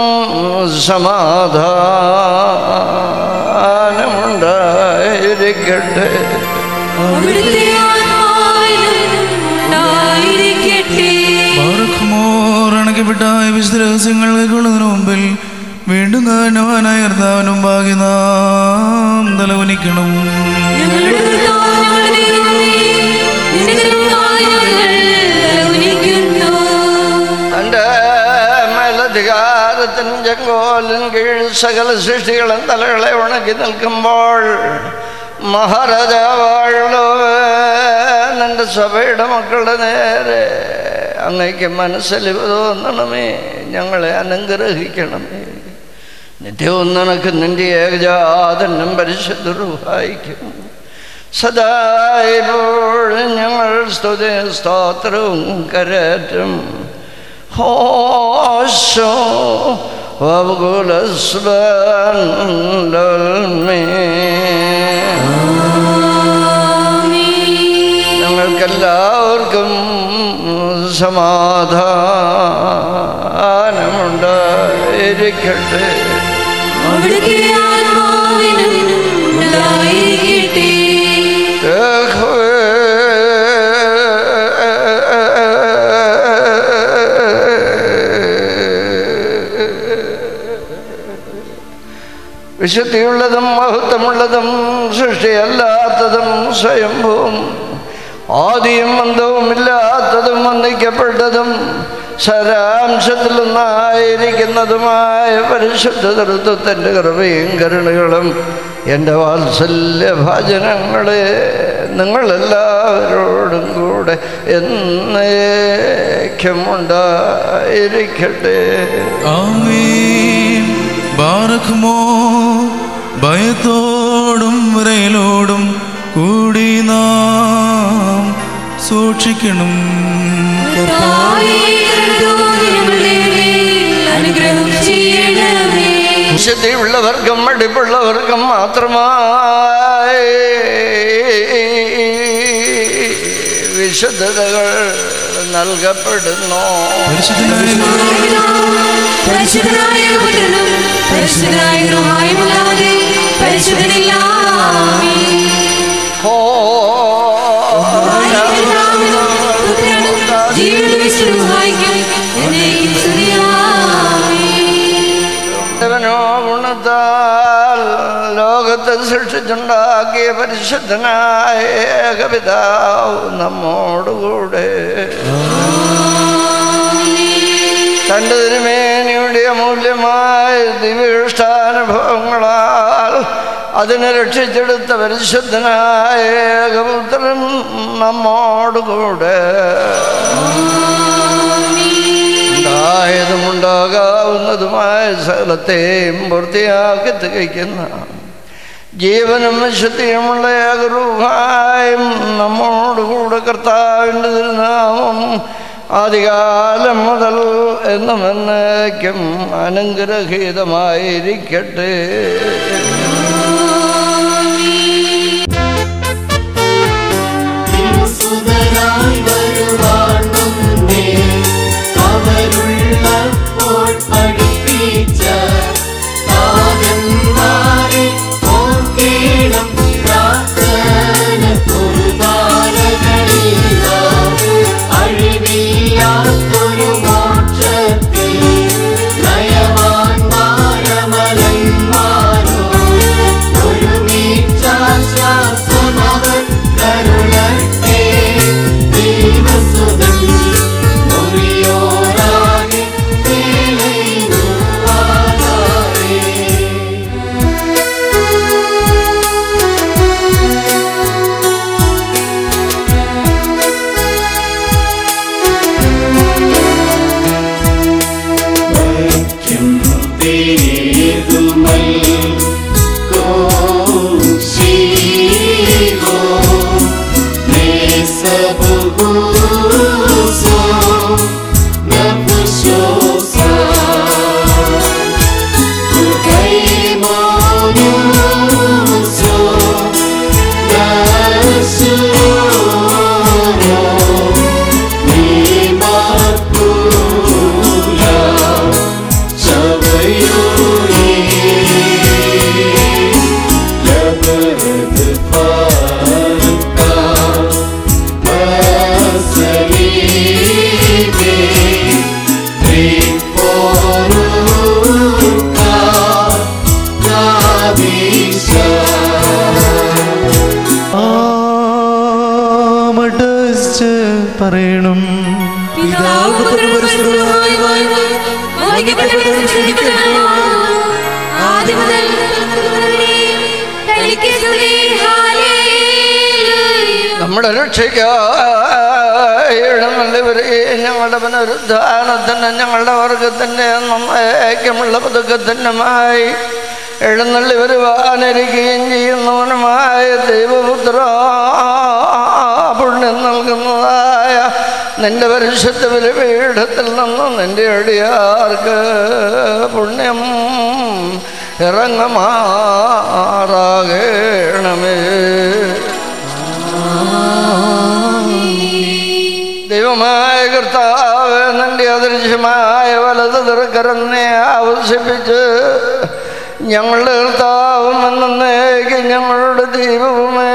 സമാധാനമുണ്ടായിരിക്കട്ടെ അവിടുത്തെ ആത്മാവിലും ഉണ്ടായിരിക്കട്ടെ അണക്കപ്പെട്ട വിശുദ്ധ രഹസ്യങ്ങൾ കൈക്കൊള്ളുന്നതിന് മുമ്പിൽ വീണ്ടും കാരണവാനായ കർത്താവിനും ഭാഗ്യ നാം തലവനിക്കണം ഞങ്ങളുടെ കർത്താവ് ഞങ്ങളുടെ ദൈവമേ, നിന്റെ കരുണയാൽ ഞങ്ങൾ തലകുനിക്കുന്നു. തൻ്റെ മേലധികാരത്തിൻ ചെങ്കോലിൻ കീഴിൽ സകല സൃഷ്ടികളും തലകളെ ഉണക്കി നിൽക്കുമ്പോൾ മഹാരാജാവാഴുള്ളവ നിന്റെ സഭയുടെ മക്കളുടെ നേരെ അങ്ങയ്ക്ക് മനസ്സിലിവ് തോന്നണമേ ഞങ്ങളെ അനുഗ്രഹിക്കണമേ നിത്യവും നിനക്ക് നിന്റെ ഏകജാതനും പരിശുദ്ധരുവായിക്കും സദായിപ്പോഴും ഞങ്ങൾ സ്തുതി സ്തോത്രവും കരറ്റും ഹോശോ ഞങ്ങൾക്കെല്ലാവർക്കും സമാധാനമുണ്ടായിരിക്കട്ടെ അവിടുത്തെ ആത്മാവിലും ഉണ്ടായിരിക്കട്ടെ വിശുദ്ധിയുള്ളതും മഹത്വമുള്ളതും സൃഷ്ടിയല്ലാത്തതും സ്വയംഭൂവും ആദിയും അന്തവുമില്ലാത്തതും വന്ദിക്കപ്പെട്ടതും സാരാംശത്തിലൊന്നായിരിക്കുന്നതുമായ പരിശുദ്ധ തൃത്വത്തിൻ്റെ കൃപയും കരുണകളും എൻ്റെ വാത്സല്യ ഭാജനങ്ങളെ നിങ്ങളെല്ലാവരോടും കൂടെ എന്നേക്കും ഉണ്ടായിരിക്കട്ടെ ആമേൻ ബാറക്കുമോ ഭയത്തോടും വിറയലോടും കൂടി നാം സൂക്ഷിക്കണം കർത്താവേ, കരുണയോടെ ഞങ്ങളുടെ മേൽ അനുഗ്രഹം ചെയ്യണമേ വിശുദ്ധിയുള്ളവർക്കും മടിപ്പുള്ളവർക്കും മാത്രമായി വിശുദ്ധതകൾ നൽകപ്പെടുന്നു പരിശുദ്ധനായ പരിശുദ്ധനായ പുത്രനും പരിശുദ്ധനായ ഗൃഹായുമല്ലാതെ പരിശുദ്ധനില്ല ഹോ ജീവിതം വിശുദ്ധായിക്കും എന്നേക്കും സ്തുതിയാമേ ദേവനോ ഗുണത്താൽ ലോകത്തെ സൃഷ്ടിച്ചുണ്ടാക്കിയ പരിശുദ്ധനായ ഏകപിതാവ് നമ്മോടുകൂടെ തൻ്റെ തിരുമേനിയുടെ അമൂല്യമായ ദിവ്യഷ്ടാനുഭവങ്ങളാൽ അതിനെ രക്ഷിച്ചെടുത്ത പരിശുദ്ധനായ ഏകപുത്രൻ നമ്മോടുകൂടെ ഉണ്ടായതും ഉണ്ടാകാവുന്നതുമായ സകലത്തെയും പൂർത്തിയാക്കി തികയ്ക്കുന്ന ജീവനും വിശുദ്ധിയുമുള്ള ഏകരൂഹായും നമ്മോടുകൂടെ കർത്താവിൻ്റെ തിരുനാമം ആദികാലം മുതൽ എന്നും എന്നേക്കും അനുഗ്രഹീതമായിരിക്കട്ടെ തിരുസുതരായി വരുവാൻ മുന്നേ അവരുള്ളപ്പോൾ പഠിപ്പിച്ച നാഥന്മാരെ ഓർക്കേണം പ്രാർത്ഥന കുർബാനകളിൽ അഴിവില്ലാത്തൊരു മോക്ഷത്തിൽ നയവാൻ മാരമലന്മാരോ പറയണം പിതാവ് പുത്രനും പരിശുദ്ധനുമായ ദൈവമേ, വാഴ്ത്തപ്പെട്ടവനും സ്തുതിക്കപ്പെട്ടവനുമായ ആദ്യം മുതൽ തലമുറവരെയും തനിക്ക് സ്തുതി. ഹല്ലേലൂയ. നമ്മുടെ രക്ഷയ്ക്കായി എഴുന്നള്ളിവരെ ഞങ്ങളുടെ പുനരുദ്ധാനത്തിന് ഞങ്ങളുടെ വർഗത്തിൻ്റെ നന്നേക്കമുള്ള പുതുക്കത്തിനുമായി എഴുന്നള്ളി വരുവാനിരിക്കുകയും ചെയ്യുന്നവനുമായ ദൈവപുത്ര പുണ്യം നൽകുന്നതായ നിന്റെ പരിശുദ്ധ ബലിപീഠത്തിൽ നിന്നും നിന്റെ അടിയാർക്ക് പുണ്യം ഇറങ്ങമാറാകണമേ ദൈവമായ കർത്താവ് നിന്റെ അദൃശ്യമായ വലത് തിറക്കരന്നെ ആവശ്യപ്പിച്ച് ഞങ്ങളുടെ കർത്താവും എന്നേക്ക് ഞങ്ങളുടെ ദൈവവുമേ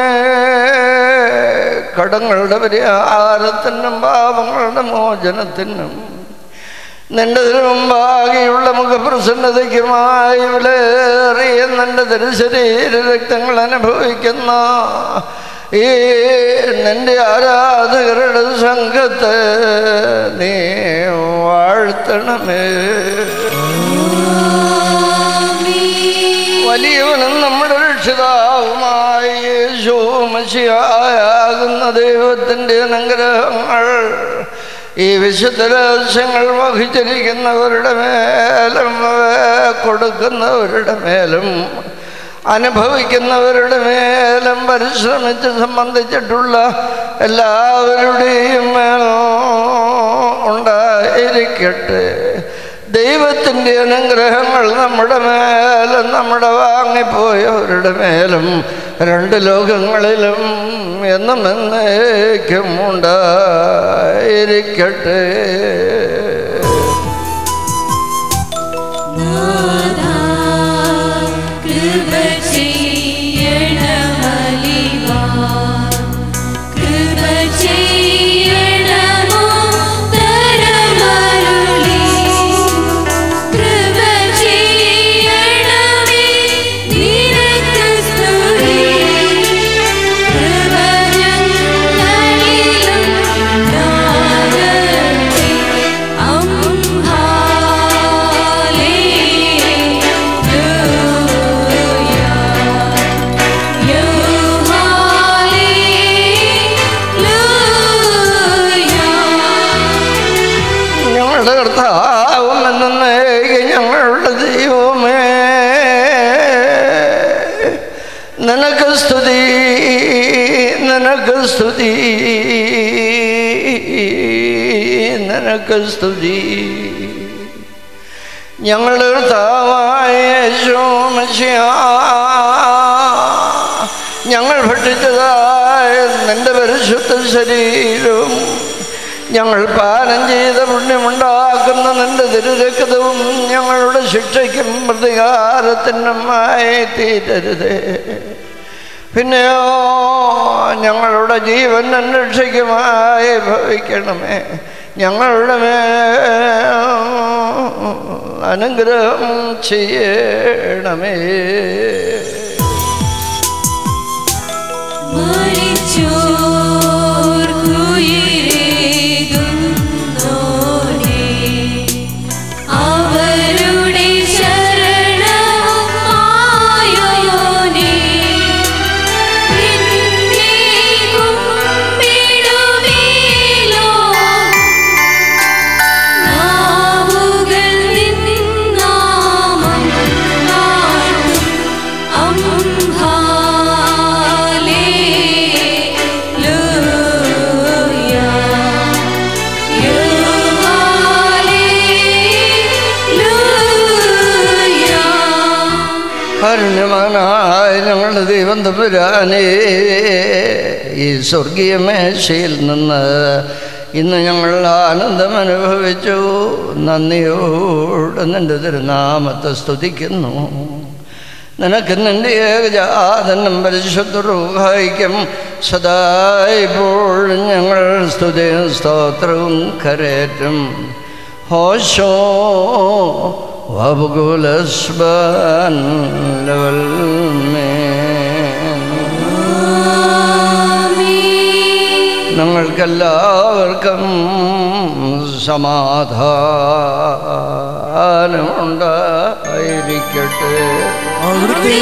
കടങ്ങളുടെ പരിഹാരത്തിനും പാപങ്ങളുടെ മോചനത്തിനും നിന്റെ തിരുമുമ്പാകെയുള്ള മുഖപ്രസന്നതയ്ക്കുമായി വിലയേറിയ നിന്റെ തിരുശരീര രക്തങ്ങൾ അനുഭവിക്കുന്ന ഈ നിന്റെ ആരാധകരുടെ സംഘത്തെ നീ വാഴ്ത്തണമേ വലിയവനും നമ്മുടെ രക്ഷിതാവുമായ യേശു മഷിയാകുന്ന ദൈവത്തിൻ്റെ അനുഗ്രഹങ്ങൾ ഈ വിശുദ്ധ രഹസ്യങ്ങൾ വഹിച്ചിരിക്കുന്നവരുടെ മേലും അവ കൊടുക്കുന്നവരുടെ മേലും അനുഭവിക്കുന്നവരുടെ മേലും പരിശ്രമിച്ച് സംബന്ധിച്ചിട്ടുള്ള എല്ലാവരുടെയും മേൽ ഉണ്ടായിരിക്കട്ടെ ദൈവത്തിൻ്റെ അനുഗ്രഹങ്ങൾ നമ്മുടെ മേലും നമ്മുടെ വാങ്ങിപ്പോയവരുടെ മേലും രണ്ട് ലോകങ്ങളിലും എന്നും എന്നേക്കും ഉണ്ടായിരിക്കട്ടെ നാഥാ, കൃപ ചെയ്യണമലിവാൻ. കൃപ ചെയ്യണമോ തരമരുളി. കൃപ ചെയ്യണമേ നിനക്ക് സ്തുതി. കൃപ ഞങ്ങളിലും കാണട്ടെ. ഞങ്ങളുടെ കർത്താവും എന്നേക്ക് ഞങ്ങളുടെ ദൈവമേ നിനക്ക് സ്തുതി നിനക്ക് സ്തുതി നിനക്ക് സ്തുതി ഞങ്ങളുടെ കർത്താവായ യേശു മശിഹാ, ഞങ്ങൾ ഭക്ഷിച്ചതായ നിന്റെ പരിശുദ്ധ ശരീരവും ഞങ്ങൾ പാനം ചെയ്ത പുണ്യമുണ്ടാക്കുന്ന നിന്റെ തിരുരക്തവും ഞങ്ങളുടെ ശിക്ഷയ്ക്കും പ്രതികാരത്തിനുമായി തീരരുതേ പിന്നെയോ ഞങ്ങളുടെ ജീവൻ രക്ഷയ്ക്കുമായി ഭവിക്കണമേ ഞങ്ങളുടെ മേൽ അനുഗ്രഹം ചെയ്യണമേ അവരുടെ ശരണമായോനേ നിന്നെ കുമ്പിടുമേലോ നാവുകൾ നിന്നാമം പാടും കാരുണ്യവാനായ ഞങ്ങളുടെ ദൈവം തമ്പുരാനേ ഈ സ്വർഗീയ മേശയിൽ നിന്ന് ഇന്ന് ഞങ്ങൾ ആനന്ദം അനുഭവിച്ചു നന്ദിയോട് നിൻ്റെ തിരുനാമത്തെ സ്തുതിക്കുന്നു നിനക്ക് നിൻ്റെ ഏകജാതനം പരിശുദ്ധ റൂഹായിക്കും സദാ ഇപ്പോൾ ഞങ്ങൾ സ്തുതിയും സ്തോത്രവും കരേറ്റും ഹോശോ വബുകുലസ്ബൻ ഞങ്ങൾക്കെല്ലാവർക്കും എല്ലാവർക്കും സമാധാനമുണ്ടായിരിക്കട്ടെ അവിടുത്തെ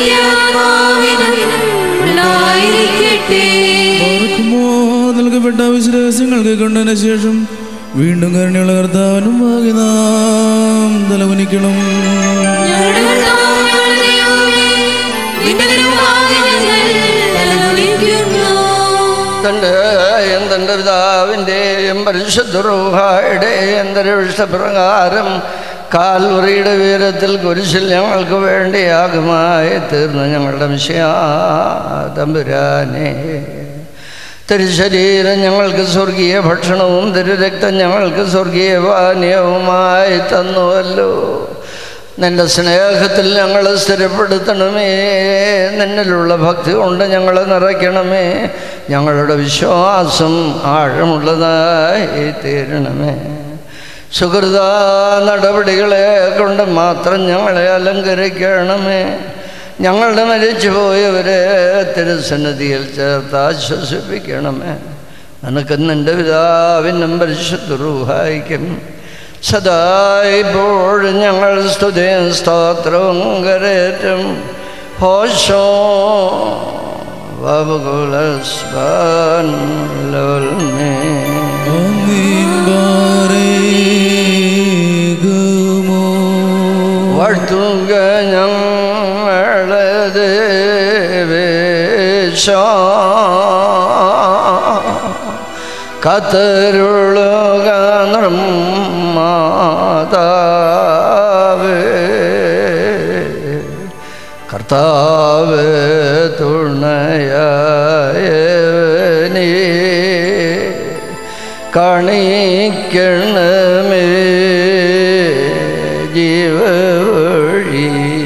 ഉണ്ടായിരിക്കട്ടെ ഓർക്കുമോ നൽകപ്പെട്ട വിശ്വാസങ്ങൾക്ക് കണ്ടതിന് ശേഷം വീണ്ടും കരുണയുള്ള കർത്താവിനും ഭാഗ്യ നാം തലകുനിക്കണം ഞങ്ങളുടെ കർത്താവായ ദൈവമേ, നിന്റെ കരുണാകെ ഞങ്ങൾ തലകുനിക്കുന്നു. തൻ്റെ എന്തെൻ്റെ പിതാവിൻ്റെയും പരിശുദ്ധ റൂഹായുടെയും പ്രകാരം കാൽവറിയുടെ വീരത്തിൽ കുരിശിൽ ഞങ്ങൾക്ക് വേണ്ടിയാകുമായി തീർന്ന ഞങ്ങളുടെ മിശയാ തമ്പുരാനെ തിരുശരീരം ഞങ്ങൾക്ക് സ്വർഗീയ ഭക്ഷണവും തിരുരക്തം ഞങ്ങൾക്ക് സ്വർഗീയ പാനീയവുമായി തന്നുവല്ലോ നിന്റെ സ്നേഹത്തിൽ ഞങ്ങളെ സ്ഥിരപ്പെടുത്തണമേ നിന്നിലുള്ള ഭക്തി കൊണ്ട് ഞങ്ങളെ നിറയ്ക്കണമേ ഞങ്ങളുടെ വിശ്വാസം ആഴമുള്ളതായി തീരണമേ സുഹൃത നടപടികളെ കൊണ്ട് മാത്രം ഞങ്ങളെ അലങ്കരിക്കണമേ ഞങ്ങളുടെ മരിച്ചുപോയവരെ തിരുസന്നിധിയിൽ ചേർത്ത് ആശ്വസിപ്പിക്കണമേ നിനക്ക് നിൻ്റെ പിതാവിനും പരിശുദ്ധ റൂഹായിക്കും സദായിപ്പോഴും ഞങ്ങൾ സ്തുതിയും സ്തോത്രവും കരേറ്റും ഹോശോ ബാബുകുലസ്ബാൻലോൽമേ ആമീൻ ബാരേഗമോ. വാഴ്ത്തുക ഞങ്ങളത് വേശ കത്തരുളുക നിർമാതാവേ കർത്താവ് തുണയായവനേ കാണിക്കണമേ ജീവവഴി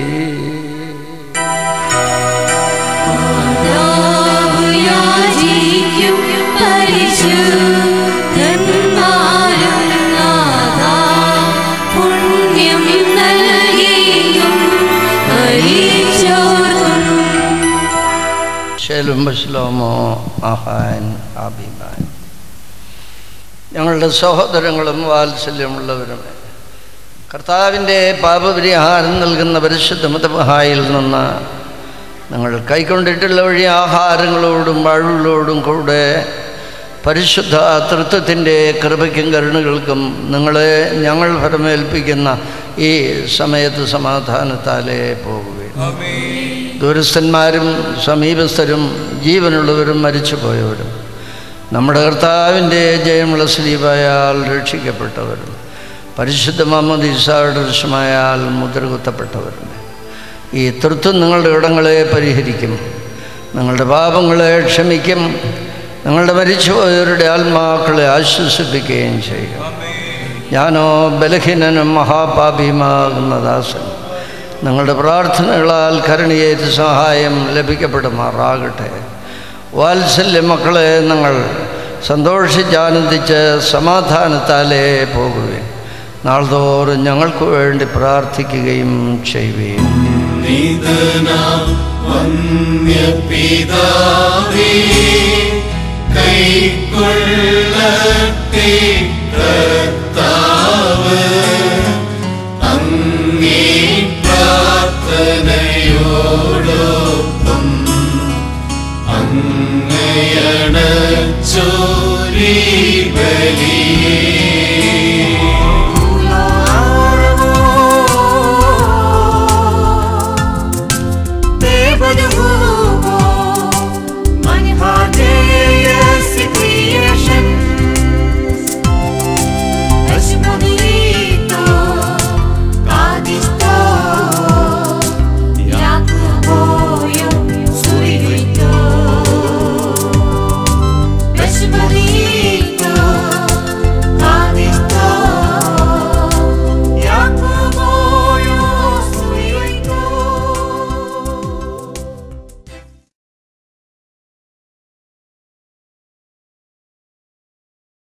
കർത്താവ് യാചിക്കും പരിശുദ്ധന്മാരും നാഥാ, പുണ്യം നൽകിയും മരിച്ചോർക്കും ശലും ബസ്ലോമോ അഹാൻ അഭിമാൻ ഞങ്ങളുടെ സഹോദരങ്ങളും വാത്സല്യമുള്ളവരുമേ കർത്താവിൻ്റെ പാപപരിഹാരം നൽകുന്ന പരിശുദ്ധ മതമഹായിൽ നിന്ന് നിങ്ങൾ കൈക്കൊണ്ടിട്ടുള്ള വഴി ആഹാരങ്ങളോടും വാഴുകളോടും കൂടെ പരിശുദ്ധ തൃത്വത്തിൻ്റെ കൃപയ്ക്കും കരുണകൾക്കും നിങ്ങളെ ഞങ്ങൾ ഫലമേൽപ്പിക്കുന്ന ഈ സമയത്ത് സമാധാനത്താലേ പോകുകയും ദൂരസ്ഥന്മാരും സമീപസ്ഥരും ജീവനുള്ളവരും മരിച്ചുപോയവരും നമ്മുടെ കർത്താവിൻ്റെ ജയമുള്ള സ്ലീപായാൽ രക്ഷിക്കപ്പെട്ടവരും പരിശുദ്ധ മുഹമ്മദ് ഈസായുടെ ദൃശ്യമായാൽ മുദ്രകുത്തപ്പെട്ടവരും ഈ തൃത്വം നിങ്ങളുടെ ഇടങ്ങളെ പരിഹരിക്കും നിങ്ങളുടെ പാപങ്ങളെ ക്ഷമിക്കും നിങ്ങളുടെ മരിച്ചുപോയവരുടെ ആത്മാക്കളെ ആശ്വസിപ്പിക്കുകയും ചെയ്യും ഞാനോ ബലഹീനനും മഹാപാപിയുമാകുന്ന ദാസൻ നിങ്ങളുടെ പ്രാർത്ഥനകളാൽ കരുണയേറ്റ് സഹായം ലഭിക്കപ്പെടുമാറാകട്ടെ വാത്സല്യ മക്കളെ നിങ്ങൾ സന്തോഷിച്ചാനന്ദിച്ച് സമാധാനത്താലേ പോകുകയും നാൾതോറും ഞങ്ങൾക്ക് വേണ്ടി പ്രാർത്ഥിക്കുകയും ചെയ്യുകയും നിധനാം വന്യപിതാവേ കൈക്കൊള്ളട്ടെ കർത്താവ് അങ്ങേ പ്രാർത്ഥനയോടൊപ്പം അങ്ങയണച്ചോരി ബലിയേ Yakuboyo, Suiduito,